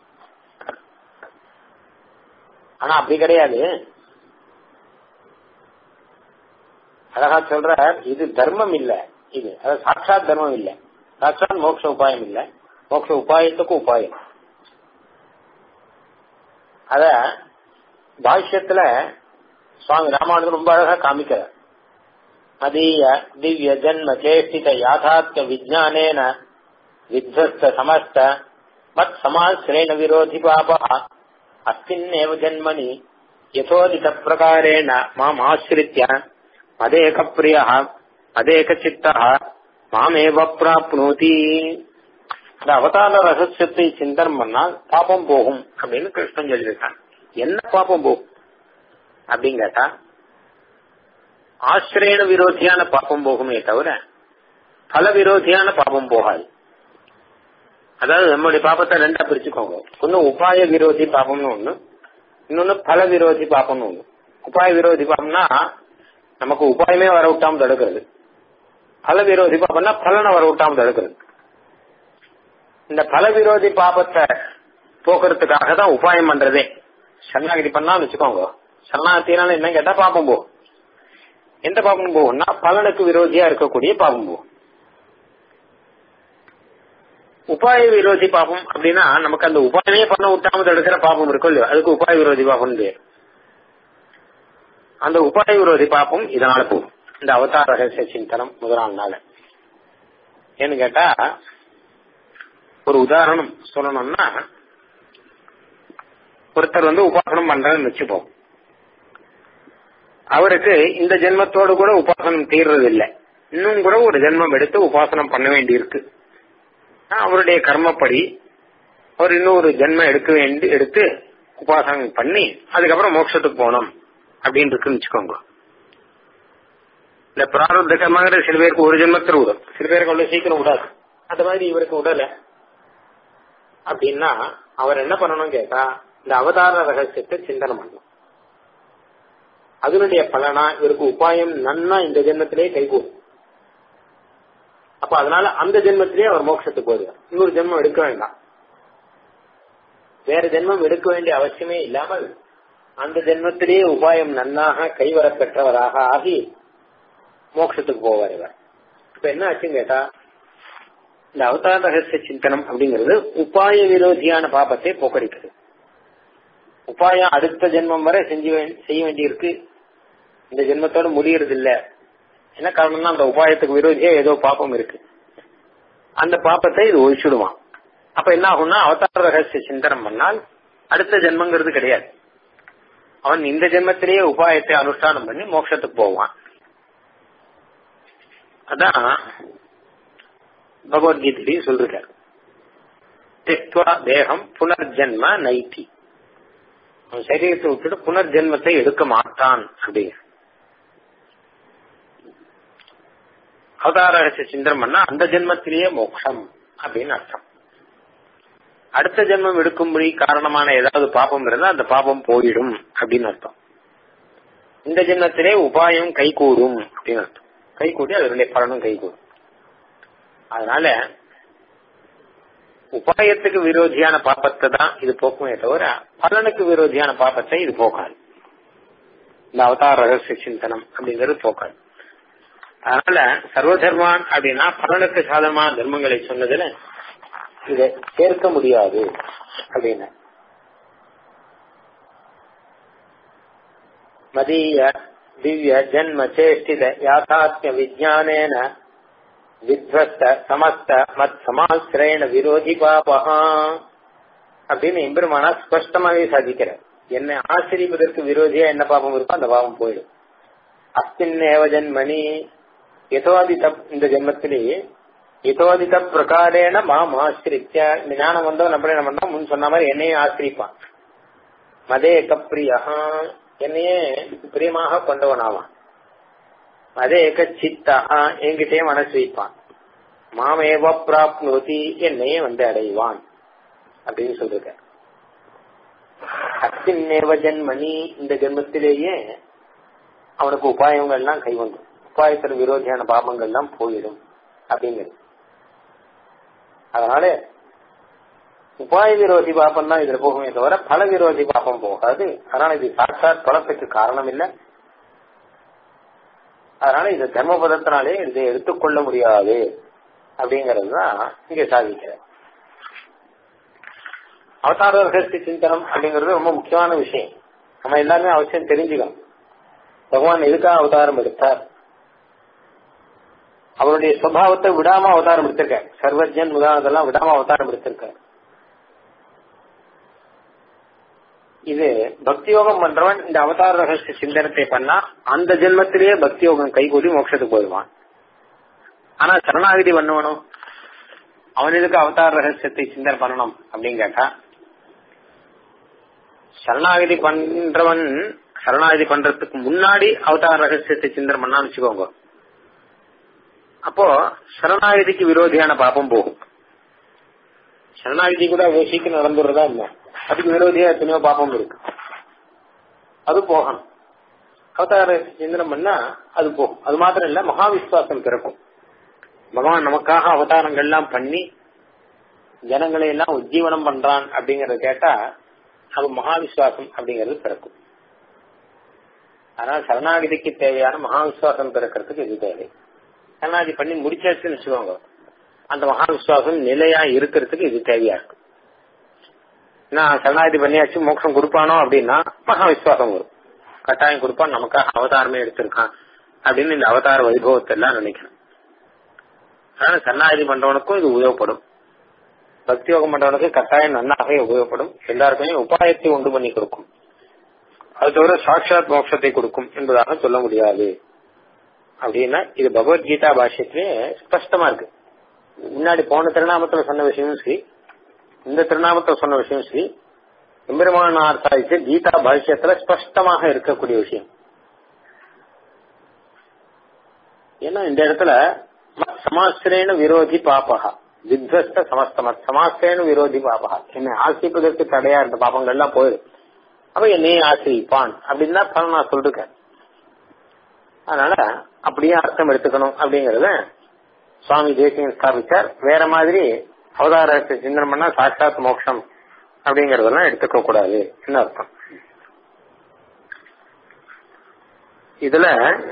ஆனா அப்படி கிடையாது அழகா சொல்ற இது தர்மம் இல்ல இது அதாவது சாட்சாத் தர்மம் இல்ல சாட்சாத் மோட்ச உபாயம் இல்ல மோட்ச உபாயத்துக்கு உபாயம் அத பாஷ்யத்துல சுவாமி ராமானுஜன் ரொம்ப அழகா காமிக்கிறார் மதீய திவ்ய ஜன்ம சேஷ்டித யாதாத்ய விஜானேன வித்வஸ்த சமஸ்த மத் சமாசிரேண விரோதி பாபா அஸ்மின்னேவ ஜன்மனி யதோதித பிரகாரேண மாம் ஆசிரித்ய மதேக பிரிய மதேக சித்த மாமேவ பிராப்னோதி இந்த அவதார ரகசியத்தை சிந்தனம் பண்ணால் பாப்பம் போகும் அப்படின்னு கிருஷ்ணன் சொல்லியிருக்கான் என்ன பாப்பம் போகும் அப்படின்னு கேட்டா ஆசிரியன விரோதியான பாப்பம் போகுமே தவிர பல விரோதியான பாப்பம் போகாது அதாவது நம்மளுடைய பாப்பத்தை ரெண்டா பிரிச்சுக்கோங்க ஒன்னு உபாய விரோதி பாப்பம்னு ஒண்ணு இன்னொன்னு பல விரோதி பாப்பம்னு ஒண்ணு உபாய விரோதி பாப்பம்னா நமக்கு உபாயமே வர விட்டாம தடுக்கிறது பல விரோதி பாப்பம்னா பலனை வர விட்டாம தடுக்கிறது இந்த பல விரோதி பாபத்தை போக்குறதுக்காக தான் உபாயம் பண்றதே சரணாகதி பண்ணா வச்சுக்கோங்க சரணாகத்தினால என்ன கேட்டா பாப்பம் போகும் எந்த பாப்பம் போகும்னா பலனுக்கு விரோதியா இருக்கக்கூடிய பாப்பம் போகும் உபாய விரோதி பாபம் அப்படின்னா நமக்கு அந்த உபாயமே பண்ண விட்டாம தடுக்கிற பாபம் இருக்கும் இல்லையோ அதுக்கு உபாய விரோதி பாபம் பேர் அந்த உபாய விரோதி பாபம் இதனால போகும் இந்த அவதார ரகசிய சிந்தனம் முதலாம் நாள் ஏன்னு கேட்டா ஒரு உதாரணம் சொல்லணும்னா ஒருத்தர் வந்து உபாசனம் பண்றதுன்னு வச்சுப்போம் அவருக்கு இந்த ஜென்மத்தோடு கூட உபாசனம் தீர்றது இல்லை இன்னும் கூட ஒரு ஜென்மம் எடுத்து உபாசனம் பண்ண வேண்டி இருக்கு அவருடைய கர்மப்படி அவர் இன்னும் ஒரு ஜென்மம் எடுக்க வேண்டி எடுத்து உபாசனம் பண்ணி அதுக்கப்புறம் மோட்சத்துக்கு போனோம் அப்படின்னு இருக்குன்னு வச்சுக்கோங்க இந்த பிராரப்த கர்மாங்கிறது சில பேருக்கு ஒரு ஜென்மத்தில் விடும் சில பேருக்கு அவ்வளவு சீக்கிரம் விடாது அந்த மாதிரி இவருக்கு விடல அப்படின்னா அவர் என்ன பண்ணணும் கேட்டா இந்த அவதார ரகசியத்தை சிந்தனை பண்ணணும் அதனுடைய பலனா இவருக்கு உபாயம் நன்னா இந்த ஜென்மத்திலே கைகூடும் அப்ப அதனால அந்த ஜென்மத்திலேயே அவர் மோட்சத்துக்கு போதுவார் இன்னொரு ஜென்மம் எடுக்க வேண்டாம் வேற ஜென்மம் எடுக்க வேண்டிய அவசியமே இல்லாமல் அந்த ஜென்மத்திலேயே உபாயம் நன்னாக கைவர பெற்றவராக ஆகி மோட்சத்துக்கு போவார் இவர் இப்ப என்ன ஆச்சுன்னு கேட்டா இந்த அவதார ரகசிய சிந்தனம் அப்படிங்கிறது உபாய விரோதியான பாபத்தை போக்கடிக்குது உபாயம் அடுத்த ஜென்மம் வரை செஞ்சு செய்ய வேண்டியிருக்கு இந்த ஜென்மத்தோட முடியறது இல்ல என்ன காரணம்னா அந்த உபாயத்துக்கு விரோதியா ஏதோ பாப்பம் இருக்கு அந்த பாப்பத்தை இது ஒழிச்சுடுவான் அப்ப என்ன ஆகும்னா அவதார ரகசிய சிந்தனம் பண்ணால் அடுத்த ஜென்மங்கிறது கிடையாது அவன் இந்த ஜென்மத்திலேயே உபாயத்தை அனுஷ்டானம் பண்ணி மோட்சத்துக்கு போவான் அதான் பகவத்கீதையிலையும் சொல்றார் திக்வா தேகம் புனர்ஜென்ம நைட்டி அவன் சரீரத்தை விட்டுட்டு புனர்ஜென்மத்தை எடுக்க மாட்டான் அப்படிங்கிற அவதார சிந்தனம் பண்ணா அந்த ஜென்மத்திலேயே மோட்சம் அப்படின்னு அர்த்தம் அடுத்த ஜென்மம் எடுக்கும்படி காரணமான ஏதாவது பாபம் இருந்தா அந்த பாபம் போயிடும் அப்படின்னு அர்த்தம் இந்த ஜென்மத்திலே உபாயம் கைகூடும் அப்படின்னு அர்த்தம் கைகூடி அதனுடைய பலனும் கைகூடும் அதனால உபாயத்துக்கு விரோதியான பாப்பத்தை தான் இது போக்குமே தவிர பலனுக்கு விரோதியான பாப்பத்தை இது போக்காது இந்த அவதார ரகசிய சிந்தனம் அப்படிங்கிறது போக்காது அதனால சர்வ தர்மான் அப்படின்னா பலனுக்கு சாதகமான தர்மங்களை சொன்னதுல இதை சேர்க்க முடியாது அப்படின்னு மதீய திவ்ய ஜன்ம சேஷ்டித யாத்தாத்ய விஜானேன வித்வஸ்த சமஸ்த மத் சமாசிரேண விரோதி பாபகா அப்படின்னு எம்பெருமானா ஸ்பஷ்டமாவே சாதிக்கிறார் என்ன ஆசிரியப்பதற்கு விரோதியா என்ன பாபம் இருக்கோ அந்த பாபம் போயிடும் அஸ்மின் ஏவ ஜன்மணி யதோதித இந்த ஜென்மத்திலேயே யதோதித பிரகாரேன மாம் ஆசிரித்த இந்த ஞானம் வந்தவன் நம்ம என்ன பண்ணா முன் சொன்ன மாதிரி என்னையே ஆசிரிப்பான் மதே கப்ரியா என்னையே பிரியமாக கொண்டவனாவான் அதே சித்தா என்கிட்டயே மனசு வைப்பான் மாமேவ பிராப்னோதி என்னையே வந்து அடைவான் அப்படின்னு சொல்லிருக்க அத்தின்னேவ ஜன்மணி இந்த ஜென்மத்திலேயே அவனுக்கு உபாயங்கள்லாம் கைவந்தும் உபாயத்தின் விரோதியான பாபங்கள்லாம் போயிடும் அப்படிங்கிறது அதனால உபாய விரோதி பாபம் தான் இதுல போகுமே தவிர பல விரோதி பாபம் போகாது அதனால இது சாட்சாத் பலத்துக்கு காரணம் இல்லை அதனால இந்த தர்மபதத்தினாலே இதை எடுத்துக்கொள்ள முடியாது அப்படிங்கறது தான் இங்க சாதிக்கிற அவதார ரகசிய சிந்தனம் அப்படிங்கிறது ரொம்ப முக்கியமான விஷயம் நம்ம எல்லாமே அவசியம் தெரிஞ்சுக்கணும் பகவான் எதுக்காக அவதாரம் எடுத்தார் அவருடைய சுவாவத்தை விடாம அவதாரம் எடுத்திருக்கார் சர்வஜன் முதலானதெல்லாம் விடாம அவதாரம் எடுத்திருக்கார் இது பக்தி யோகம் பண்றவன் இந்த அவதார ரகசிய சிந்தனத்தை பண்ணா அந்த ஜென்மத்திலேயே பக்தி யோகம் கைகூடி மோட்சத்துக்கு போயிடுவான் ஆனா சரணாகதி பண்ணுவனும் அவன் எதுக்கு அவதார ரகசியத்தை சிந்தனை பண்ணணும் அப்படின்னு கேட்டா சரணாகதி பண்றவன் சரணாகதி பண்றதுக்கு முன்னாடி அவதார ரகசியத்தை சிந்தனை பண்ணான்னு வச்சுக்கோங்க அப்போ சரணாகதிக்கு விரோதியான பாப்பம் போகும் சரணாகதி கூட அவ்வளவு சீக்கிரம் நடந்துடுறதா இல்ல அதுக்கு விரோதியா எத்தனையோ பாப்பம் இருக்கு அது போகணும் அவதார சிந்தனம் பண்ணா அது போகும் அது மாத்திரம் இல்ல மகாவிஸ்வாசம் பிறக்கும் பகவான் நமக்காக அவதாரங்கள் எல்லாம் பண்ணி ஜனங்களை எல்லாம் உஜ்ஜீவனம் பண்றான் அப்படிங்கறத கேட்டா அது மகாவிஸ்வாசம் அப்படிங்கிறது பிறக்கும் அதனால சரணாகதிக்கு தேவையான மகாவிஸ்வாசம் பிறக்கிறதுக்கு இது தேவை சரணாகதி பண்ணி முடிச்சாச்சுன்னு வச்சுக்கோங்க அந்த மகாவிஸ்வாசம் நிலையா இருக்கிறதுக்கு இது தேவையா இருக்கு நான் சரணாகதி பண்ணியாச்சு மோட்சம் கொடுப்பானோ அப்படின்னா மகாவிஸ்வாசம் வரும் கட்டாயம் கொடுப்பான் நமக்காக அவதாரமே எடுத்திருக்கான் அப்படின்னு இந்த அவதார வைபவத்தை எல்லாம் நினைக்கணும் அதனால சரணாகதி பண்றவனுக்கும் இது உபயோகப்படும் பக்தி யோகம் பண்றவனுக்கு கட்டாயம் நன்னாகவே உபயோகப்படும் எல்லாருக்குமே உபாயத்தை உண்டு பண்ணி கொடுக்கும் அது தவிர சாட்சாத் மோட்சத்தை கொடுக்கும் என்பதாக சொல்ல முடியாது அப்படின்னா இது பகவத்கீதா பாஷ்யத்திலே ஸ்பஷ்டமா இருக்கு முன்னாடி போன திருநாமத்துல சொன்ன விஷயமும் சரி இந்த திருநாமத்துல சொன்ன விஷயம் சரி எம்பெருமானார் சாதிச்சு கீதா பாஷ்யத்துல ஸ்பஷ்டமாக இருக்கக்கூடிய விஷயம் ஏன்னா இந்த இடத்துல சமாசிரேன விரோதி பாபகா வித்வஸ்த சமஸ்தமத் சமாசிரேன விரோதி பாபகா என்னை ஆசிப்பதற்கு தடையா இருந்த பாபங்கள் எல்லாம் போயிடும் அப்ப என்னையே ஆசிரிப்பான் அப்படின்னு தான் பலன் நான் சொல்லிருக்கேன் அதனால அப்படியே அர்த்தம் எடுத்துக்கணும் அப்படிங்கறத சுவாமி தேசியன் ஸ்தாபிச்சார் வேற மாதிரி அவதாரத்தை சிந்தனை பண்ணா சாட்சாத் மோட்சம் அப்படிங்கறதெல்லாம் எடுத்துக்க கூடாது என்ன அர்த்தம் இதுல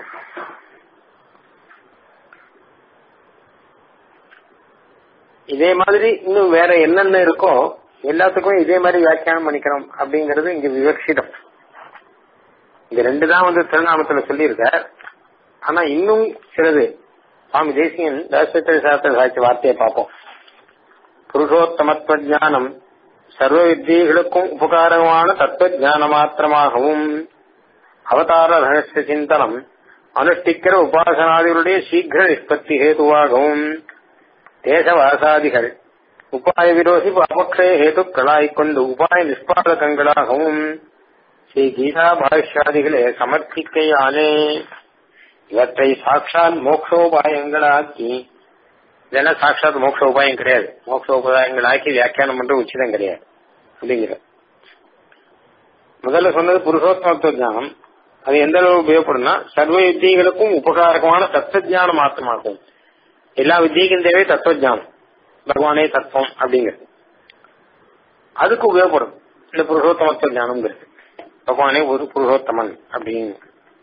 இதே மாதிரி இன்னும் வேற என்னென்ன இருக்கோ எல்லாத்துக்கும் இதே மாதிரி வியாக்கியானம் பண்ணிக்கணும் அப்படிங்கறது இங்க விவக்ஷிதம் இந்த ரெண்டு தான் வந்து திருநாமத்துல சொல்லியிருக்க ஆனா இன்னும் சிலது சுவாமி தேசியன் தாசித்திர சாஸ்திர சாட்சி வார்த்தையை பார்ப்போம் புருஷோத்தமத்துவ ஜானம் சர்வ வித்தியர்களுக்கும் உபகாரமான தத்துவ ஜான மாத்திரமாகவும் அவதார ரகசிய சிந்தனம் அனுஷ்டிக்கிற உபாசனாதிகளுடைய சீக்கிர நிஷ்பத்தி ஹேதுவாகவும் தேசவாசாதிகள் உபாய விரோதி அபக்ஷய ஹேதுக்களாய்க் கொண்டு உபாய நிஷ்பாதகங்களாகவும் ஸ்ரீ கீதா பாஷ்யாதிகளை சமர்ப்பிக்கையாலே இவற்றை சாட்சாத் மோக்ஷோபாயங்களாக்கி இதெல்லாம் சாட்சாத் மோட்ச உபாயம் கிடையாது மோட்ச உபாயங்களாக்கி வியாக்கியானம் பண்ற உச்சிதம் கிடையாது அப்படிங்கிற முதல்ல சொன்னது புருஷோத்தமத்துவ ஜானம் அது எந்த அளவு உபயோகப்படும்னா சர்வ வித்தியர்களுக்கும் உபகாரகமான தத்துவ ஜானம் மாத்திரமாகும் எல்லா வித்தியக்கும் தேவை தத்துவ ஜானம் பகவானே தத்துவம் அப்படிங்கிறது அதுக்கு உபயோகப்படும் இந்த புருஷோத்தமத்துவ ஞானம்ங்கிறது பகவானே ஒரு புருஷோத்தமன் அப்படின்னு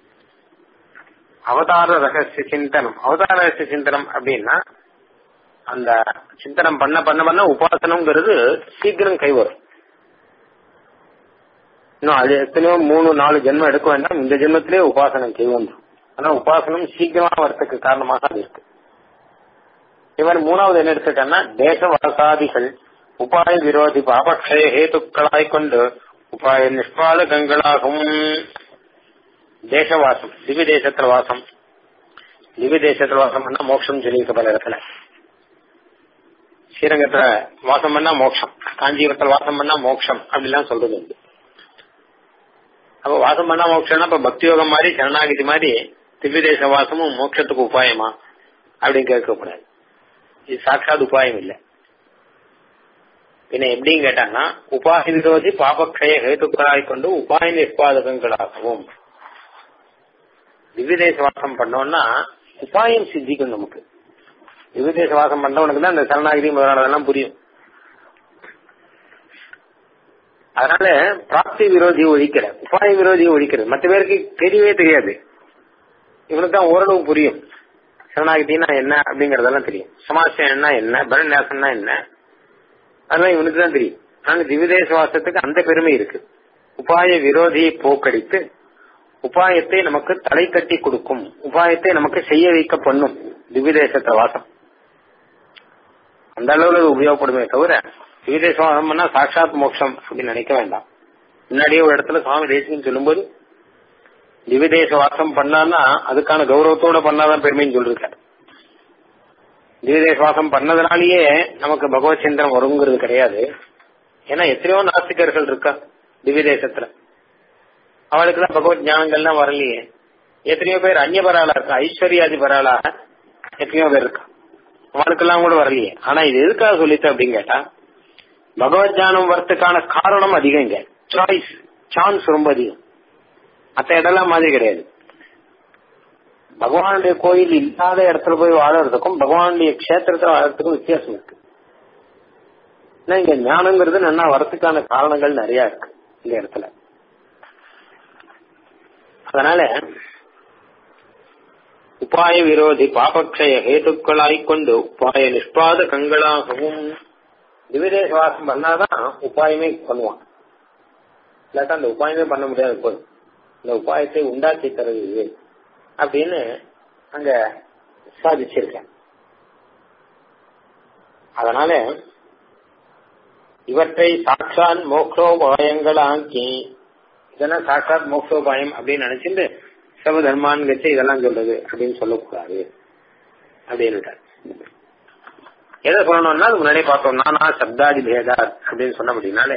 அவதார ரகசிய சிந்தனம் அவதார ரகசிய சிந்தனம் அப்படின்னா அந்த சிந்தனம் பண்ண பண்ண பண்ண உபாசனம்ங்கிறது சீக்கிரம் கை வரும் இன்னும் அது எத்தனையோ மூணு நாலு ஜென்மம் எடுக்க வேண்டாம் இந்த ஜென்மத்திலே உபாசனம் கை வந்துடும் ஆனா உபாசனம் சீக்கிரமா வரத்துக்கு காரணமாக அது இருக்கு இவர் மூணாவது என்ன எடுத்துட்டேன்னா தேசவாசாதிகள் உபாய விரோதி பாபக்ஷய ஹேத்துக்களாய் கொண்டு உபாய நிஷ்பாலகங்களாகவும் தேசவாசம் திவ்ய தேசத்துல வாசம் திவ்ய தேசத்துல வாசம் பண்ணா மோட்சம் சொல்லியிருக்க பல இடத்துல ஸ்ரீரங்கத்துல வாசம் பண்ணா மோட்சம் காஞ்சிபுரத்துல வாசம் பண்ணா மோட்சம் அப்படிலாம் சொல்றது உண்டு அப்ப வாசம் பண்ணா மோட்சம்னா இப்ப பக்தி யோகம் மாதிரி சரணாகிதி மாதிரி திவ்ய தேச வாசமும் மோட்சத்துக்கு உபாயமா அப்படின்னு கேட்கக்கூடாது இது சாட்சாத் உபாயம் இல்ல பின்ன எப்படின்னு கேட்டாங்கன்னா உபாய விரோதி பாபக்ஷய ஹேத்துக்களாய் கொண்டு உபாய நிஷ்பாதகங்களாகவும் திவ்யதேச வாசம் பண்ணோம்னா உபாயம் சித்திக்கும் நமக்கு திவ்யதேச வாசம் பண்றவனுக்கு தான் இந்த சரணாகிதி முதலானதெல்லாம் புரியும் அதனால பிராப்தி விரோதி ஒழிக்கிற உபாய விரோதி ஒழிக்கிறது மற்ற பேருக்கு தெரியவே தெரியாது இவனுக்கு தான் ஓரளவு புரியும் சரணாகிதினா என்ன அப்படிங்கறதெல்லாம் தெரியும் சமாசியம் என்ன என்ன பரநியாசம்னா என்ன அதெல்லாம் இவனுக்கு தான் தெரியும் ஆனா திவிதேச வாசத்துக்கு அந்த பெருமை இருக்கு உபாய விரோதியை போக்கடித்து உபாயத்தை நமக்கு தலை கட்டி கொடுக்கும் உபாயத்தை நமக்கு செய்ய வைக்க பண்ணும் திவ்யதேசத்தை வாசம் அந்த அளவுல அது உபயோகப்படுமே தவிர திவ்யதேச வாசம் பண்ணா சாட்சாத் மோட்சம் அப்படின்னு நினைக்க வேண்டாம் முன்னாடியே ஒரு இடத்துல சுவாமி தேசியம் சொல்லும்போது திவ்யதேச வாசம் பண்ணான்னா அதுக்கான கௌரவத்தோட பண்ணாதான் பெருமைன்னு சொல்லிருக்காரு திவ்யதேச வாசம் பண்ணதுனாலேயே நமக்கு பகவத் சிந்தனம் வருங்கிறது கிடையாது ஏன்னா எத்தனையோ நாஸ்திகர்கள் இருக்கா திவ்யதேசத்துல அவளுக்கு தான் பகவத் ஞானங்கள்லாம் வரலையே எத்தனையோ பேர் அந்நிய பராளா இருக்கா ஐஸ்வர்யாதி பராளாக எத்தனையோ பேர் இருக்கா அவளுக்கெல்லாம் கூட வரலையே ஆனா இது எதுக்காக சொல்லிட்டு அப்படின்னு கேட்டா பகவத் ஞானம் வரத்துக்கான காரணம் அதிகம் இங்க சாய்ஸ் சான்ஸ் ரொம்ப அதிகம் மத்த இடம்லாம் மாதிரி கிடையாது பகவானுடைய கோயில் இல்லாத இடத்துல போய் வாழறதுக்கும் பகவானுடைய கஷேத்திரத்துல வாழறதுக்கும் வித்தியாசம் இருக்கு ஏன்னா இங்க ஞானங்கிறது நல்லா வரத்துக்கான காரணங்கள் நிறைய இருக்கு இந்த இடத்துல அதனால உபாய விரோதி பாபக்ஷய ஹேதுக்களாய் கொண்டு உபாய நிஷ்பாதகங்களாகவும் திவிதேச வாசம் பண்ணாதான் உபாயமே பண்ணுவான் இல்லாட்டா அந்த உபாயமே பண்ண முடியாது போதும் இந்த உபாயத்தை உண்டாக்கி தருது இது அப்படின்னு அங்க சாதிச்சிருக்கேன் அதனால இவற்றை சாட்சாத் மோக்ஷோபாயங்களாக்கி இதெல்லாம் சாட்சாத் மோக்ஷோபாயம் அப்படின்னு நினைச்சிட்டு சர்வ தர்மான் கட்சி இதெல்லாம் சொல்றது அப்படின்னு சொல்லக்கூடாது அப்படின்னுட்டார் எதை சொல்லணும்னா அது முன்னாடியே பார்த்தோம் நானா சப்தாதி பேதாத் அப்படின்னு சொன்ன அப்படின்னாலே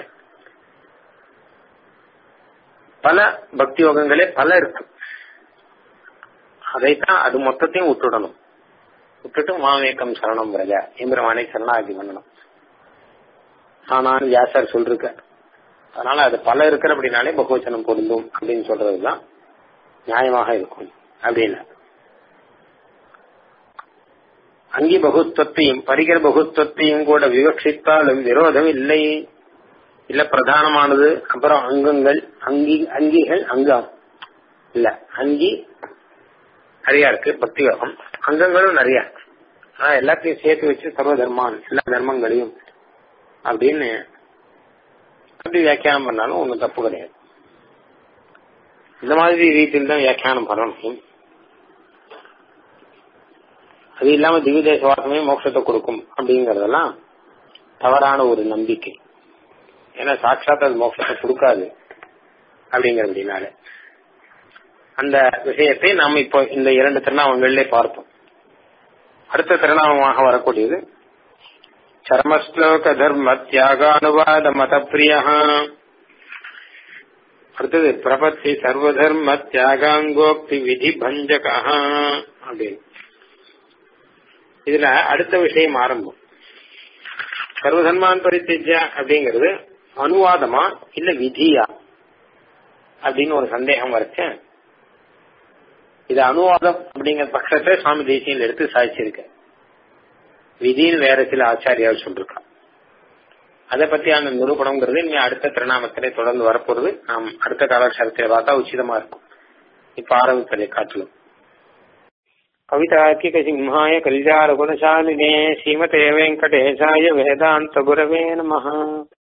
பல பக்தி யோகங்களே பல இருக்கு அதைத்தான் அது மொத்தத்தையும் விட்டுடணும் விட்டுட்டு மாமேக்கம் சரணம் வரல எம்பெருமானை சரணாகி பண்ணணும் ஆனான் வியாசர் சொல்லிருக்க அதனால அது பல இருக்கிற அப்படின்னாலே பகவச்சனம் பொருந்தும் அப்படின்னு சொல்றதுதான் நியாயமாக இருக்கும் அப்படின்னு அங்கி பகுத்துவத்தையும் பரிகர பகுத்துவத்தையும் கூட விவக்ஷித்தாலும் விரோதம் இல்லை இல்ல பிரதானமானது அப்புறம் அங்கங்கள் அங்கி அங்கிகள் அங்கம் இல்ல அங்கி நிறைய இருக்கு பக்தி யோகம் அங்கங்களும் நிறைய இருக்கு ஆனா எல்லாத்தையும் சேர்த்து வச்சு சர்வ தர்மான் எல்லா தர்மங்களையும் அப்படின்னு அப்படி வியாக்கியானம் பண்ணாலும் ஒன்றும் தப்பு கிடையாது இந்த மாதிரி ரீதியில் தான் வியாக்கியானம் பண்ணணும் அது இல்லாம திவ்யதேச வாசமே மோட்சத்தை கொடுக்கும் அப்படிங்கறதெல்லாம் தவறான ஒரு நம்பிக்கை ஏன்னா சாட்சாத் அது மோட்சத்தை கொடுக்காது அப்படிங்கறதுனால அந்த விஷயத்தை நாம் இப்போ இந்த இரண்டு திருநாமங்களிலே பார்த்தோம் அடுத்த திருநாமமாக வரக்கூடியது சரமஸ்லோக தர்ம தியாகானுவாத மத பிரியா அடுத்தது பிரபத்தி சர்வதர்ம தியாகாங்கோக்தி விதி பஞ்சகா அப்படின்னு இதுல அடுத்த விஷயம் ஆரம்பம் சர்வதர்மான் பரித்திஜா அப்படிங்கிறது அனுவாதமா இல்ல விதியா அப்படின்னு ஒரு சந்தேகம் வரைச்ச இது அனுவாதம் அப்படிங்கிற பட்சத்தை சுவாமி தேசியில் எடுத்து சாதிச்சிருக்க விதின்னு வேற சில ஆச்சாரியால் சொல்லிருக்கா அதை பத்தியான நிரூபணம்ங்கிறது நீ அடுத்த திருநாமத்திலே தொடர்ந்து வரப்போறது நாம் அடுத்த காலக்ஷரத்தை பார்த்தா உச்சிதமா இருக்கும் இப்ப ஆரம்பிப்பதை காட்டிலும் கவிதாக்கிக சிம்ஹாய கல்யார குணசாலினே ஸ்ரீமதே வெங்கடேசாய வேதாந்த குரவே நம